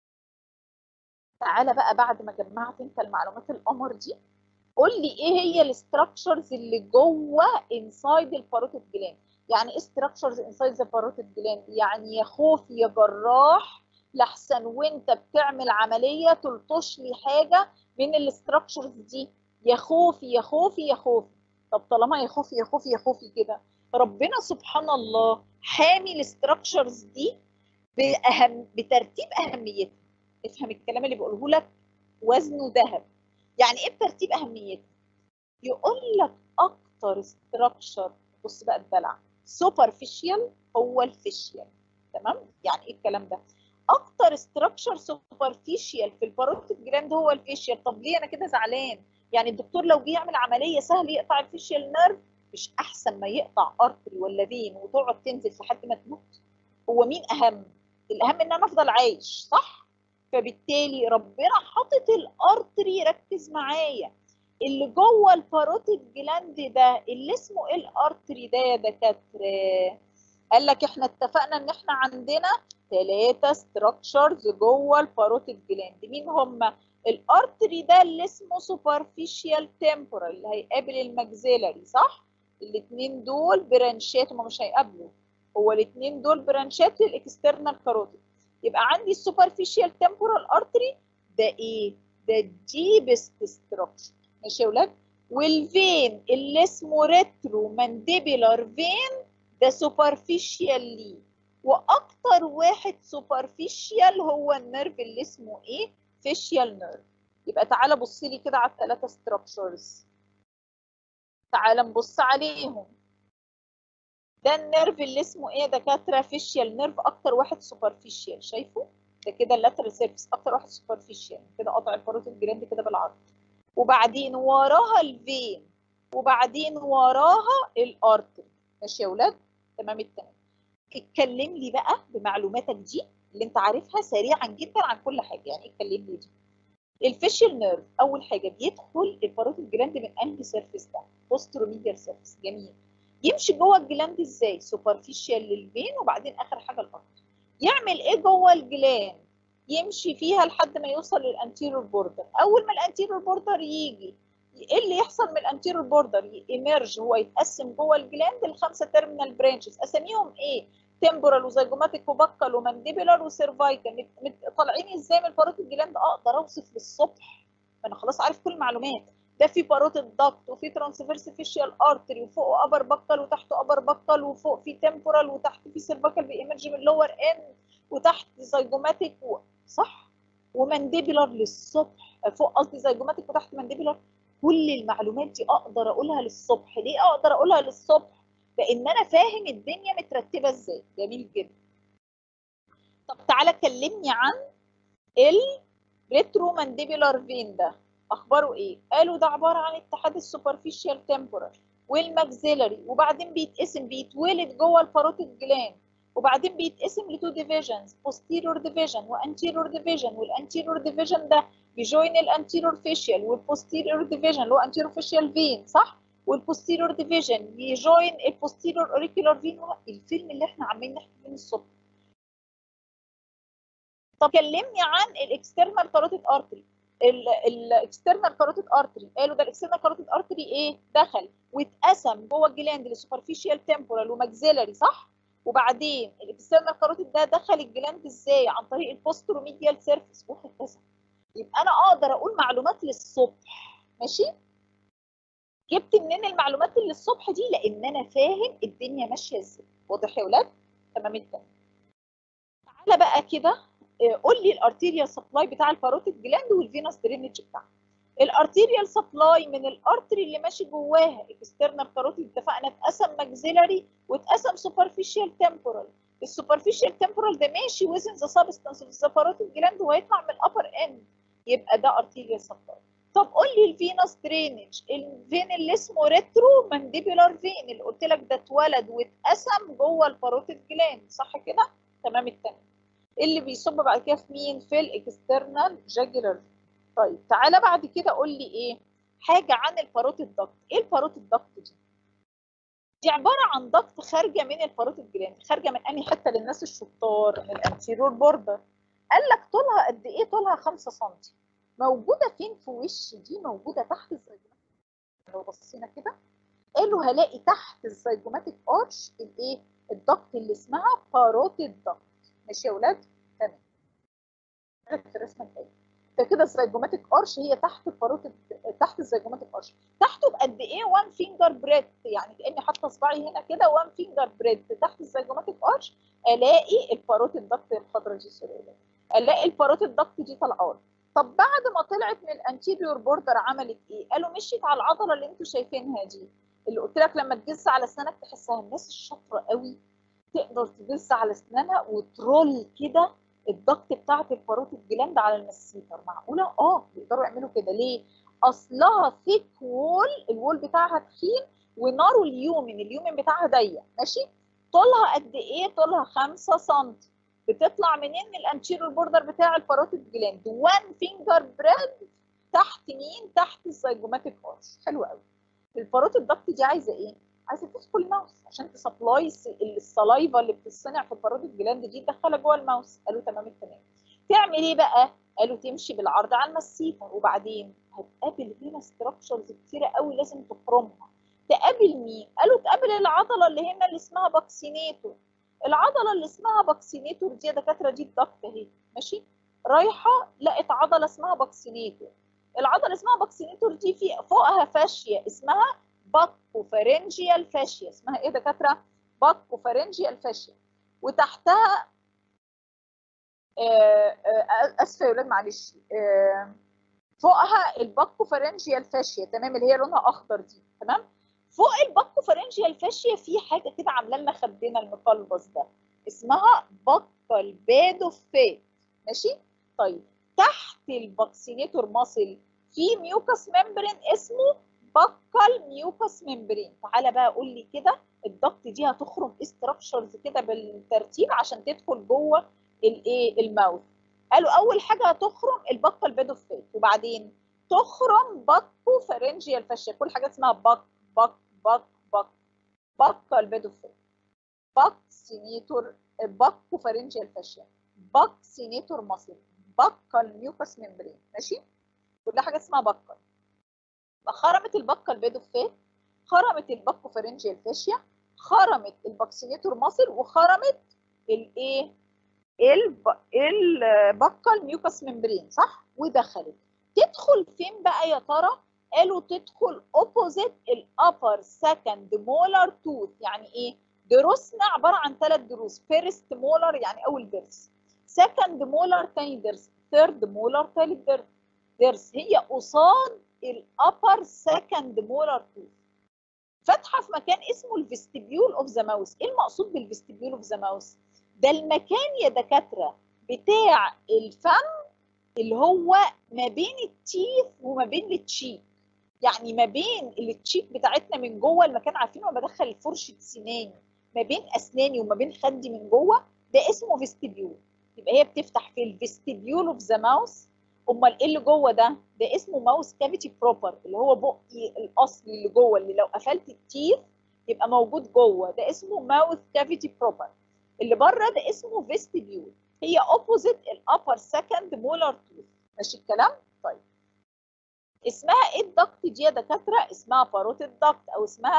تعالى بقى بعد ما جمعت انت المعلومات القمر دي قول لي ايه هي الاستراكشرز اللي جوه انسايد الباروتيد جلاند يعني ايه استراكشرز انسايد ذا باروتيد جلاند يعني يا خوف يا جراح لحسن وانت بتعمل عمليه تلطش لي حاجه من الاستراكشرز دي يا خوفي يا خوفي يا خوفي طب طالما يا خوفي يا خوفي يا خوفي كده ربنا سبحان الله حامي الاستراكشرز دي باهم بترتيب اهميتها افهم الكلام اللي بقوله لك وزنه ذهب يعني ايه بترتيب اهميتها يقول لك اكتر استراكشر بص بقى الدلع سوبرفيشال هو الفيشيال تمام يعني ايه الكلام ده اكتر استراكشر سوبرفيشال في الباروتيد جلاند هو الفيشيال طب ليه انا كده زعلان يعني الدكتور لو جه يعمل عمليه سهل يقطع الفيشيال نيرف مش احسن ما يقطع ارتري ولا فين وتقعد تنزل لحد ما تموت هو مين اهم الاهم ان انا افضل عايش صح فبالتالي ربنا حاطط الارتري ركز معايا اللي جوه الباروتيد جلاند ده اللي اسمه ايه الارتري ده يا دكاتره قال لك احنا اتفقنا ان احنا عندنا ثلاثه ستراكشرز جوه الباروتيد جلاند مين هم الارتري ده اللي اسمه سوبرفيشال تمبورال اللي هيقابل الماكسيلاري صح الاثنين دول برانشات هما مش هيقابلوا هو الاثنين دول برانشات للاكسترنال كاروتيد يبقى عندي السوبرفيشال تمبورال ارتري ده ايه ده الديبست ستراكشر ماشي يا ولاد والفين اللي اسمه ريترو مانديبيلار فين ده سوبرفيشال ليه واكتر واحد سوبرفيشال هو النيرف اللي اسمه ايه فيشيال نيرف يبقى تعالى بص لي كده على الثلاثه ستراكشرز تعالى نبص عليهم ده النيرف اللي اسمه ايه دكاتره فيشيال نيرف اكتر واحد سوبرفيشال شايفه ده كده اللاترال سيرفيس اكتر واحد سوبرفيشال كده قطع الباروتيد جراند كده بالعرض وبعدين وراها الفين وبعدين وراها الارتري ماشي يا ولاد تمام التمام اتكلم لي بقى بمعلوماتك دي اللي انت عارفها سريعا جدا عن كل حاجه يعني اتكلم لي دي الفيشل نيرف اول حاجه بيدخل الباروتيد جلاند من انهي سيرفيس ده بوستروميديال سيرفيس جميل يمشي جوه الجلاند ازاي سوبرفيشال للفين وبعدين اخر حاجه الارتري يعمل ايه جوه الجلاند يمشي فيها لحد ما يوصل للانتيريور بوردر اول ما الانتيريور بوردر يجي ايه اللي يحصل من الانتيريور بوردر يمرج هو يتقسم جوه الجلاند لخمسه تيرمينال برانشز اساميهم ايه تمبورال وزيجوماتيك وبكال ومانديبولار وسيرفايكال طالعين ازاي من الباروتيد جلاند اقدر اوصف للصبح انا خلاص عارف كل المعلومات ده في باروتيد داكت وفي ترانسفيرس فيشيال ارتري وفوقه ابر بكال وتحته ابر بكال وفوق في تمبورال وتحت في سيرفايكال بيمرج من اللور اند وتحت زيجوماتيك و... صح ومانديبولار للصبح فوق قصدي زيجوماتيك وتحت مانديبولار كل المعلومات دي اقدر اقولها للصبح ليه اقدر اقولها للصبح لان انا فاهم الدنيا مترتبه ازاي جميل جدا طب تعالى كلمني عن الريترو مانديبولار فين ده اخباره ايه قالوا ده عباره عن اتحاد السوبرفيشال تمبورال والماكسيلري وبعدين بيتقسم بيتولد جوه الباروتيد جلاند وبعدين بيتقسم لتو ديفيجنز posterior division وانتيريور division والانتيريور division ده بيجوين الانتيريور فيشيال والبوستيريور division اللي هو انتيريور فيشيال فين صح والبوستيريور ديفيجن يجوين البوستيريور اوريكولار فين الفيلم اللي احنا عمالين نحكي فيه الصبح طب كلمني عن الاكسترنال كاروتيد ارتري الاكسترنال كاروتيد ارتري قالوا ده الاكسترنال كاروتيد ارتري ايه دخل واتقسم جوه الجلاند لسوبرفيشال تمبورال وماكسيلري صح وبعدين الاكسترنال كاروتيد ده دخل الجلاند ازاي عن طريق البوستروميديال سيرفيس واحد كذا يبقى انا اقدر اقول معلومات للصبح ماشي جبت منين المعلومات اللي الصبح دي لان انا فاهم الدنيا ماشيه ازاي واضح يا ولاد تمام التمام تعالى بقى كده قول لي الارتيريال سبلاي بتاع الباروتيد جلاند والفينوس درينج بتاعها الارتيريال سبلاي من الارتري اللي ماشي جواها اكسترنال كاروتيد اتفقنا اتقسم ماكسيلاري واتقسم سوبرفيشال تمبورال السوبرفيشال تمبورال ده ماشي وزن ذا سبستانس اوف ذا باروتيد جلاند وهيطلع من الابر اند يبقى ده ارتيريال سبلاي طب قول لي الفينوس درينج الفين اللي اسمه ريترو مانديبولار فين اللي قلت لك ده اتولد واتقسم جوه الباروتيد جلاند صح كده تمام التمام اللي بيصب بعد كده في مين في الاكسترنال جاجولار طيب تعالى بعد كده قول لي ايه حاجه عن الباروتيد دكت ايه الباروتيد دكت دي دي عباره عن دكت خارجه من الباروتيد جلاند خارجه من انهي حته للناس الشطار من الانتيرور بوردر قال لك طولها قد ايه طولها 5 سم موجوده فين في وش دي موجوده تحت الزيجوماتيك لو بصينا كده قالوا هلاقي تحت الزيجوماتيك ارش الايه الدكت اللي اسمها باروتيد دكت ماشي يا ولاد تمام في الرسمه الجايه فكده الزيجوماتيك ارش هي تحت الباروتيد تحت الزيجوماتيك ارش تحته بقد ايه 1 فينجر بريد يعني كاني حاطه صباعي هنا كده 1 فينجر بريد تحت الزيجوماتيك ارش الاقي الباروتيد دكت الخضراء دي سوريه الاقي الباروتيد دكت دي طالعه طب بعد ما طلعت من الانتيريور بوردر عملت ايه؟ قالوا مشيت على العضله اللي انتوا شايفينها دي اللي قلت لك لما تجز على اسنانك تحسها الناس الشاطره قوي تقدر تجز على اسنانها وترول كده الضغط بتاعه الباروتيد جلاند على المسيتر معقوله؟ اه يقدروا يعملوا كده ليه؟ اصلها ثيك وول الوول بتاعها تخين ونارو اليومن اليومن بتاعها ضيق ماشي؟ طولها قد ايه؟ طولها 5 سم بتطلع منين من الانتيريور بوردر بتاع الباروتيد جلاند 1 فينجر بريد تحت مين تحت الزيجوماتيك ارش حلو قوي الباروتيد دكت دي عايزه ايه عايزه تدخل الماوس عشان تسبلاي السلايفا اللي بتتصنع في الباروتيد جلاند دي تدخلها جوه الماوس قالوا تمام التمام تعمل ايه بقى قالوا تمشي بالعرض على المسيتر وبعدين هتقابل هنا ستراكشرز كتيره قوي لازم تخرمها تقابل مين قالوا تقابل العضله اللي هنا اللي اسمها باكسينيتور
العضله اللي اسمها باكسينيتور دي يا دكاتره دي الضغط اهي ماشي رايحه لقت عضله اسمها باكسينيتور العضله اسمها باكسينيتور دي في فوقها فاشيه اسمها باكوفارنجيال فاشيه اسمها ايه دكاتره باكوفارنجيال فاشيه وتحتها اسفه يا ولاد معلش فوقها الباكوفارنجيال فاشيه تمام اللي هي لونها اخضر دي تمام فوق الباكوفارنجيال فاشيه في حاجه كده عامله لنا خدنا المقلبص ده اسمها بكال بادوفيت ماشي طيب تحت الباكسينيتور ماسل في ميوكس ممبرين اسمه بكال ميوكس ممبرين تعالى بقى قول لي كده الضغط دي هتخرم استراكشرز كده بالترتيب عشان تدخل جوه الايه الماوث قالوا اول حاجه هتخرم البكال بادوفيت وبعدين تخرم باكو فارنجيال فاشيا كل حاجه اسمها باك باك باك باك باكال بادوفيت باكسينيتور باكو فارنجيال فاشيا باكسينيتور ماسل بكال ميوكس ممبرين ماشي كل حاجه اسمها بكال خرمت البكال بادوفيت خرمت الباكو فارنجيال فاشيا خرمت الباكسينيتور ماسل وخرمت الايه الب... البكال ميوكس ممبرين صح ودخلت تدخل فين بقى يا ترى قالوا تدخل اوبوزيت الابر سكند مولار توث يعني ايه دروسنا عباره عن ثلاث دروس فيرست مولر يعني اول درس سكند مولر ثاني درس ثيرد مولر ثالث درس هي قصاد الابر سكند مولر توث فاتحه في مكان اسمه الفيستبيول اوف ذا ماوس ايه المقصود بالفيستبيول اوف ذا ماوس ده المكان يا دكاتره بتاع الفم اللي هو ما بين التيث وما بين التشيك يعني ما بين التشيك بتاعتنا من جوه المكان عارفين لما بدخل فرشه سناني ما بين اسناني وما بين خدي من جوه ده اسمه فيستبيول يبقى هي بتفتح في الفيستبيول اوف ذا ماوس امال ايه اللي جوه ده ده اسمه ماوس كافيتي بروبر اللي هو بقي الاصلي اللي جوه اللي لو قفلت التيث يبقى موجود جوه ده اسمه ماوث كافيتي بروبر اللي بره ده اسمه فيستبيول هي اوبوزيت الابر سكند مولار توث ماشي الكلام طيب اسمها ايه الدكت دي يا دكاتره اسمها باروتيد دكت او اسمها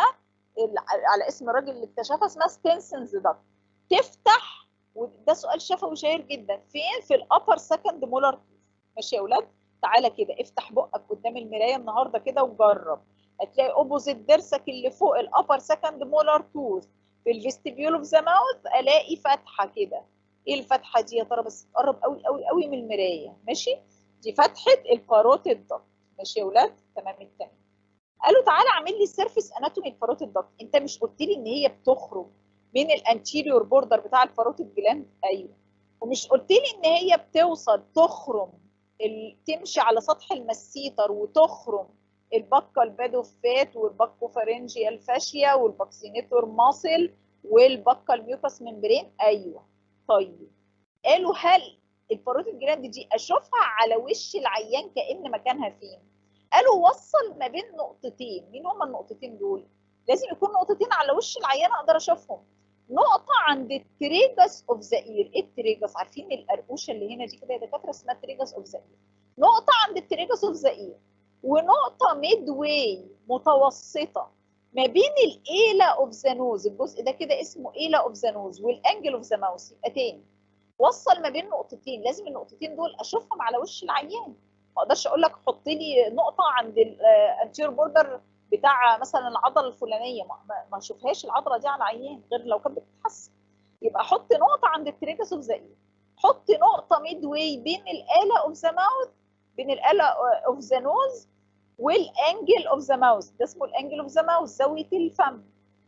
على اسم الراجل اللي اكتشفها اسمها ستنسنز دكت تفتح وده سؤال شفوي شهير جدا فين في الابر سكند مولار توث ماشي يا اولاد تعالى كده افتح بقك قدام المرايه النهارده كده وجرب هتلاقي اوبوزيت ضرسك اللي فوق الابر سكند مولار توث في الفيستبيول اوف ذا ماوث الاقي فتحه كده ايه الفتحه دي يا ترى بس تقرب قوي قوي قوي من المرايه ماشي دي فتحه الباروتيد دكت ماشي يا اولاد تمام التمام قالوا تعالى اعمل لي السيرفيس اناتومي الباروتيد دكت انت مش قلت لي ان هي بتخرج من الانتيريور بوردر بتاع الباروتيد جلاند ايوه ومش قلت لي ان هي بتوصل تخرم ال... تمشي على سطح المسيتر وتخرم البكال بادوفات والباكوفارنجيال فاشيا والباكسينيتور ماسل والبكال ميوكس ممبرين ايوه طيب قالوا هل الباروتيد جلاند دي اشوفها على وش العيان كان مكانها فين قالوا وصل ما بين نقطتين مين هما النقطتين دول لازم يكون نقطتين على وش العيان اقدر اشوفهم نقطه عند التريجس اوف ذا اير ايه التريجس عارفين القرقوشه اللي هنا دي كده يا دكاتره اسمها تريجس اوف ذا اير نقطه عند التريجس اوف ذا اير ونقطه ميد واي متوسطه ما بين الايلا اوف ذا نوز الجزء ده كده اسمه ايلا اوف ذا نوز والانجل اوف ذا ماوس يبقى تاني وصل ما بين نقطتين لازم النقطتين دول اشوفهم على وش العيان ما اقدرش اقول لك حط لي نقطه عند الانتير بوردر بتاع مثلا العضله الفلانيه ما اشوفهاش العضله دي على العيان غير لو كانت بتتحسن يبقى حط نقطه عند التريجس اوف ذا اير حط نقطه ميد واي بين الاله اوف ذا ماوث بين الاله اوف ذا نوز والانجل اوف ذا ماوث ده اسمه الانجل اوف ذا ماوث زاويه الفم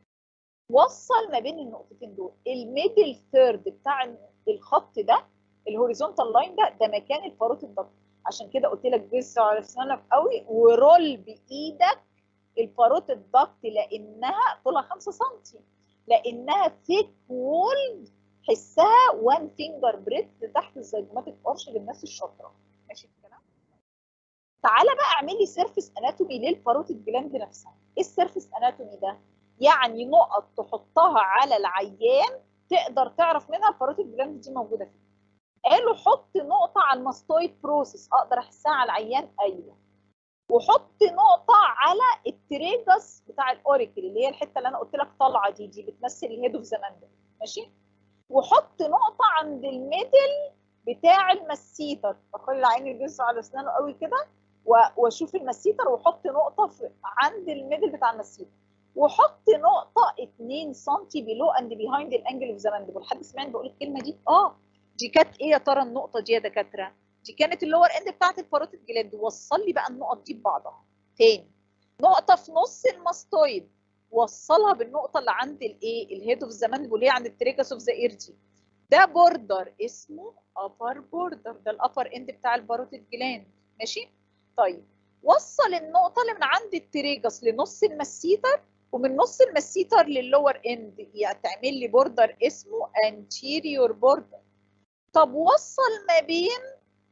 وصل ما بين النقطتين دول الميدل ثيرد بتاع الخط ده الهوريزونتال لاين ده ده مكان الباروتيد دكت عشان كده قلت لك بص على اسنانك قوي ورول بايدك الباروتيد دكت لانها طولها 5 سم لانها ثيك وولد حسها 1 فينجر بريث تحت الزيجوماتيك ارش للناس الشاطره ماشي الكلام تعالى بقى اعمل لي سيرفيس اناتومي للباروتيد جلاند نفسها ايه السيرفيس اناتومي ده يعني نقط تحطها على العيان تقدر تعرف منها الباروتيد جلاند دي موجوده فين قالوا حط نقطه على الماستويد بروسيس اقدر احسها على العيان ايوه وحط نقطه على التريجس بتاع الاوريكل اللي هي الحته اللي انا قلت لك طالعه دي دي بتمثل الهيد اوف ذا ماندل ماشي وحط نقطه عند الميدل بتاع المسيتر بخلي العين يجز على اسنانه قوي كده واشوف المسيتر واحط نقطه في عند الميدل بتاع المسيتر وحط نقطه 2 سم بيلو اند بيهايند الانجل اوف ذا ماندبل حد سمعني بقول الكلمه دي اه دي كانت ايه يا ترى النقطه دي يا دكاتره دي كانت اللور اند بتاعت الباروتيد جلاند وصل لي بقى النقط دي ببعضها تاني نقطه في نص الماستويد وصلها بالنقطه اللي عند الايه الهيد اوف ذا ماندبل اللي هي عند التريكس اوف ذا اير دي ده بوردر اسمه ابر بوردر ده الابر اند بتاع الباروتيد جلاند ماشي طيب وصل النقطه اللي من عند التريجس لنص المسيتر ومن نص المسيتر للور اند يعني تعمل لي بوردر اسمه anterior border طب وصل ما بين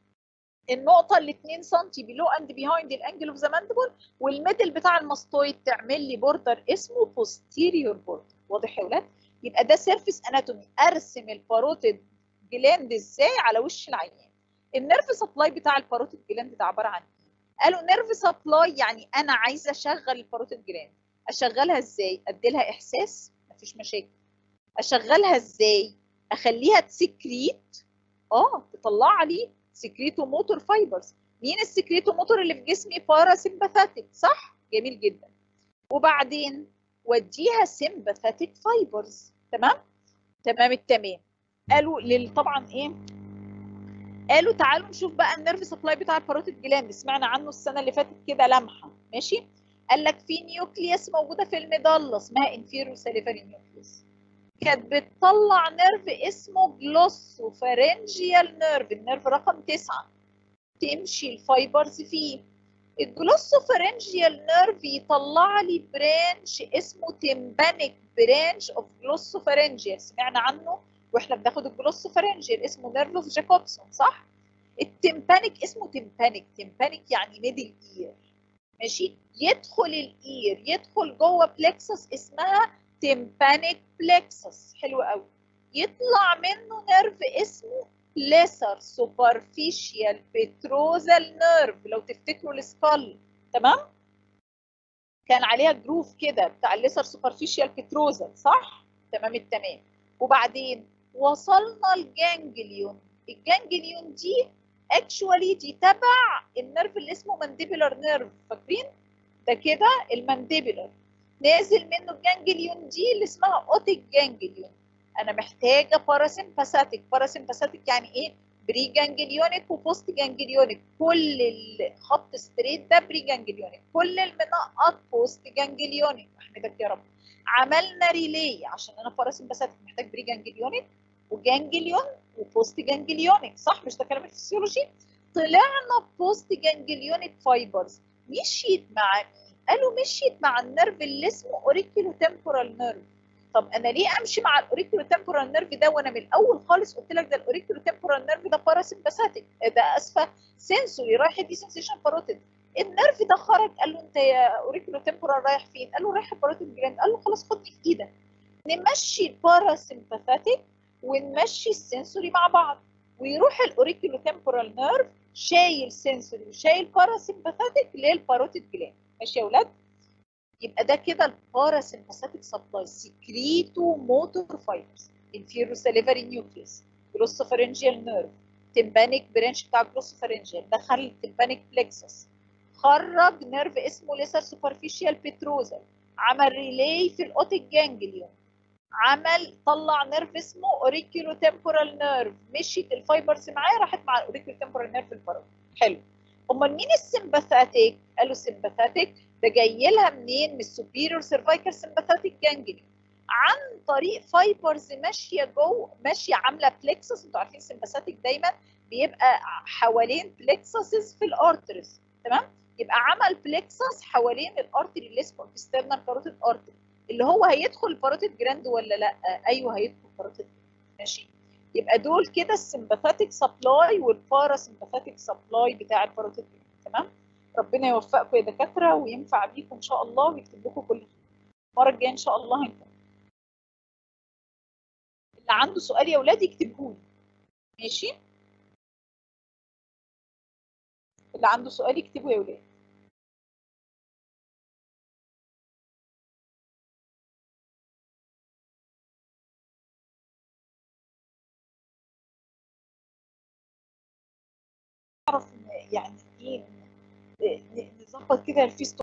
النقطه ال 2 سم بلو اند بيهايند الانجل اوف ذا ماندبل والميدل بتاع الماستويد تعمل لي بوردر اسمه posterior border واضح يا ولاد يبقى ده سيرفيس اناتومي ارسم الباروتيد جلاند ازاي على وش العيان النيرف سبلاي بتاع الباروتيد جلاند ده عباره عن ايه قالوا نيرف سبلاي يعني انا عايزه اشغل الباروتيد جلاند اشغلها ازاي ادي لها احساس مفيش مشاكل اشغلها ازاي اخليها تسكريت اه تطلع لي سكريتو موتور فايبرز مين السكريتو موتور اللي في جسمي باراسمباثيك صح جميل جدا وبعدين وديها سمباثيك فايبرز تمام تمام التمام قالوا لل طبعا ايه قالوا تعالوا نشوف بقى النيرف سبلاي بتاع الباروتيد جلاند سمعنا عنه السنه اللي فاتت كده لمحه ماشي قال لك في نيوكليوس موجوده في المضله اسمها انفيرو ساليفري نيوكليوس كانت بتطلع نيرف اسمه جلوسوفارنجيال نيرف النيرف رقم تسعة تمشي الفايبرز فيه الجلوسوفارنجيال نيرف يطلع لي برانش اسمه تمبانيك برانش اوف جلوسوفارنجيال سمعنا عنه واحنا بناخد الجلوسوفارنجيال اسمه نيرف اوف جاكوبسون صح التمبانيك اسمه تمبانيك تمبانيك يعني ميدل اير ماشي يدخل الاير يدخل جوه بلكسس اسمها تمبانيك بلكسس حلو قوي يطلع منه نيرف اسمه ليسر سوبرفيشيال بتروزال نيرف لو تفتكروا السكال تمام كان عليها جروف كده بتاع الليسر سوبرفيشيال بتروزال صح تمام التمام وبعدين وصلنا الجانجليون الجانجليون دي اكشوالي دي تبع النيرف اللي اسمه مانديبولار نيرف فاكرين ده كده المانديبولار نازل منه الجانجليون دي اللي اسمها اوتيك جانجليون انا محتاجه باراسمباثيك باراسمباثيك يعني ايه بري جانجليونيك وبوست جانجليونيك كل الخط ستريت ده بري جانجليونيك كل المنقط بوست جانجليونيك احمدك يا رب عملنا ريلي عشان انا باراسمباثيك محتاج بري جانجليونيك وجانجليون وبوست جانجليونيك صح مش ده كلام الفسيولوجي طلعنا بوست جانجليونيك فايبرز مشيت مع مين قالوا مشيت مع النيرف اللي اسمه اوريكيولو تمبورال نيرف طب انا ليه امشي مع الاوريكيولو تمبورال نيرف ده وانا من الاول خالص قلت لك ده الاوريكيولو تمبورال نيرف ده باراسمباثيك ده اسفه سنسوري رايح يدي سنسيشن باروتيد النيرف ده خرج قال له انت يا اوريكيولو تمبورال رايح فين؟ قال له رايح الباروتيد جلاند قال له خلاص خدني في ايدك نمشي الباراسمباثيك ونمشي السنسوري مع بعض ويروح الاوريكيولو تمبورال نيرف شايل سنسوري وشايل باراسمباثيك للباروتيد جلاند ماشي يا اولاد يبقى ده كده الباراسمباثيك سبلاي سكريتو موتور فايبرز انفيرو ساليفري نيوكليس جلوسوفارنجيال نيرف تمبانيك برانش بتاع جلوسوفارنجيال دخل التمبانيك بلكسس خرج نيرف اسمه ليسر سوبرفيشيال بتروزل عمل ريلي في الاوتيك جانجليون عمل طلع نيرف اسمه اوريكيولو تمبورال نيرف مشيت الفايبرز معاه راحت مع الاوريكيولو تمبورال نيرف البارو حلو امال مين السمباثاتيك قالوا سمباثاتيك ده جاي لها منين من السوبيريور سيرفايكال سمباثاتيك جانجليون عن طريق فايبرز ماشيه جوه ماشيه عامله بلكسس انتوا عارفين السمباثاتيك دايما بيبقى حوالين بلكسسز في الارترز تمام يبقى عمل بلكسس حوالين الارتري اللي اسمه اكسترنال كاروتيد ارتري اللي هو هيدخل الباروتيد جراند ولا لا ايوه هيدخل الباروتيد ماشي يبقى دول كده السمباثيك سبلاي والباراسمباثيك سبلاي بتاع الباروتيد تمام ربنا يوفقكم يا دكاتره وينفع بيكم ان شاء الله ويكتب لكم كل خير المره الجايه ان شاء الله هنكمل اللي عنده سؤال يا اولاد يكتبه لي ماشي اللي عنده سؤال يكتبه يا اولاد نعرف ن- يعني ايه ن- ن- نظبط كده الفيستول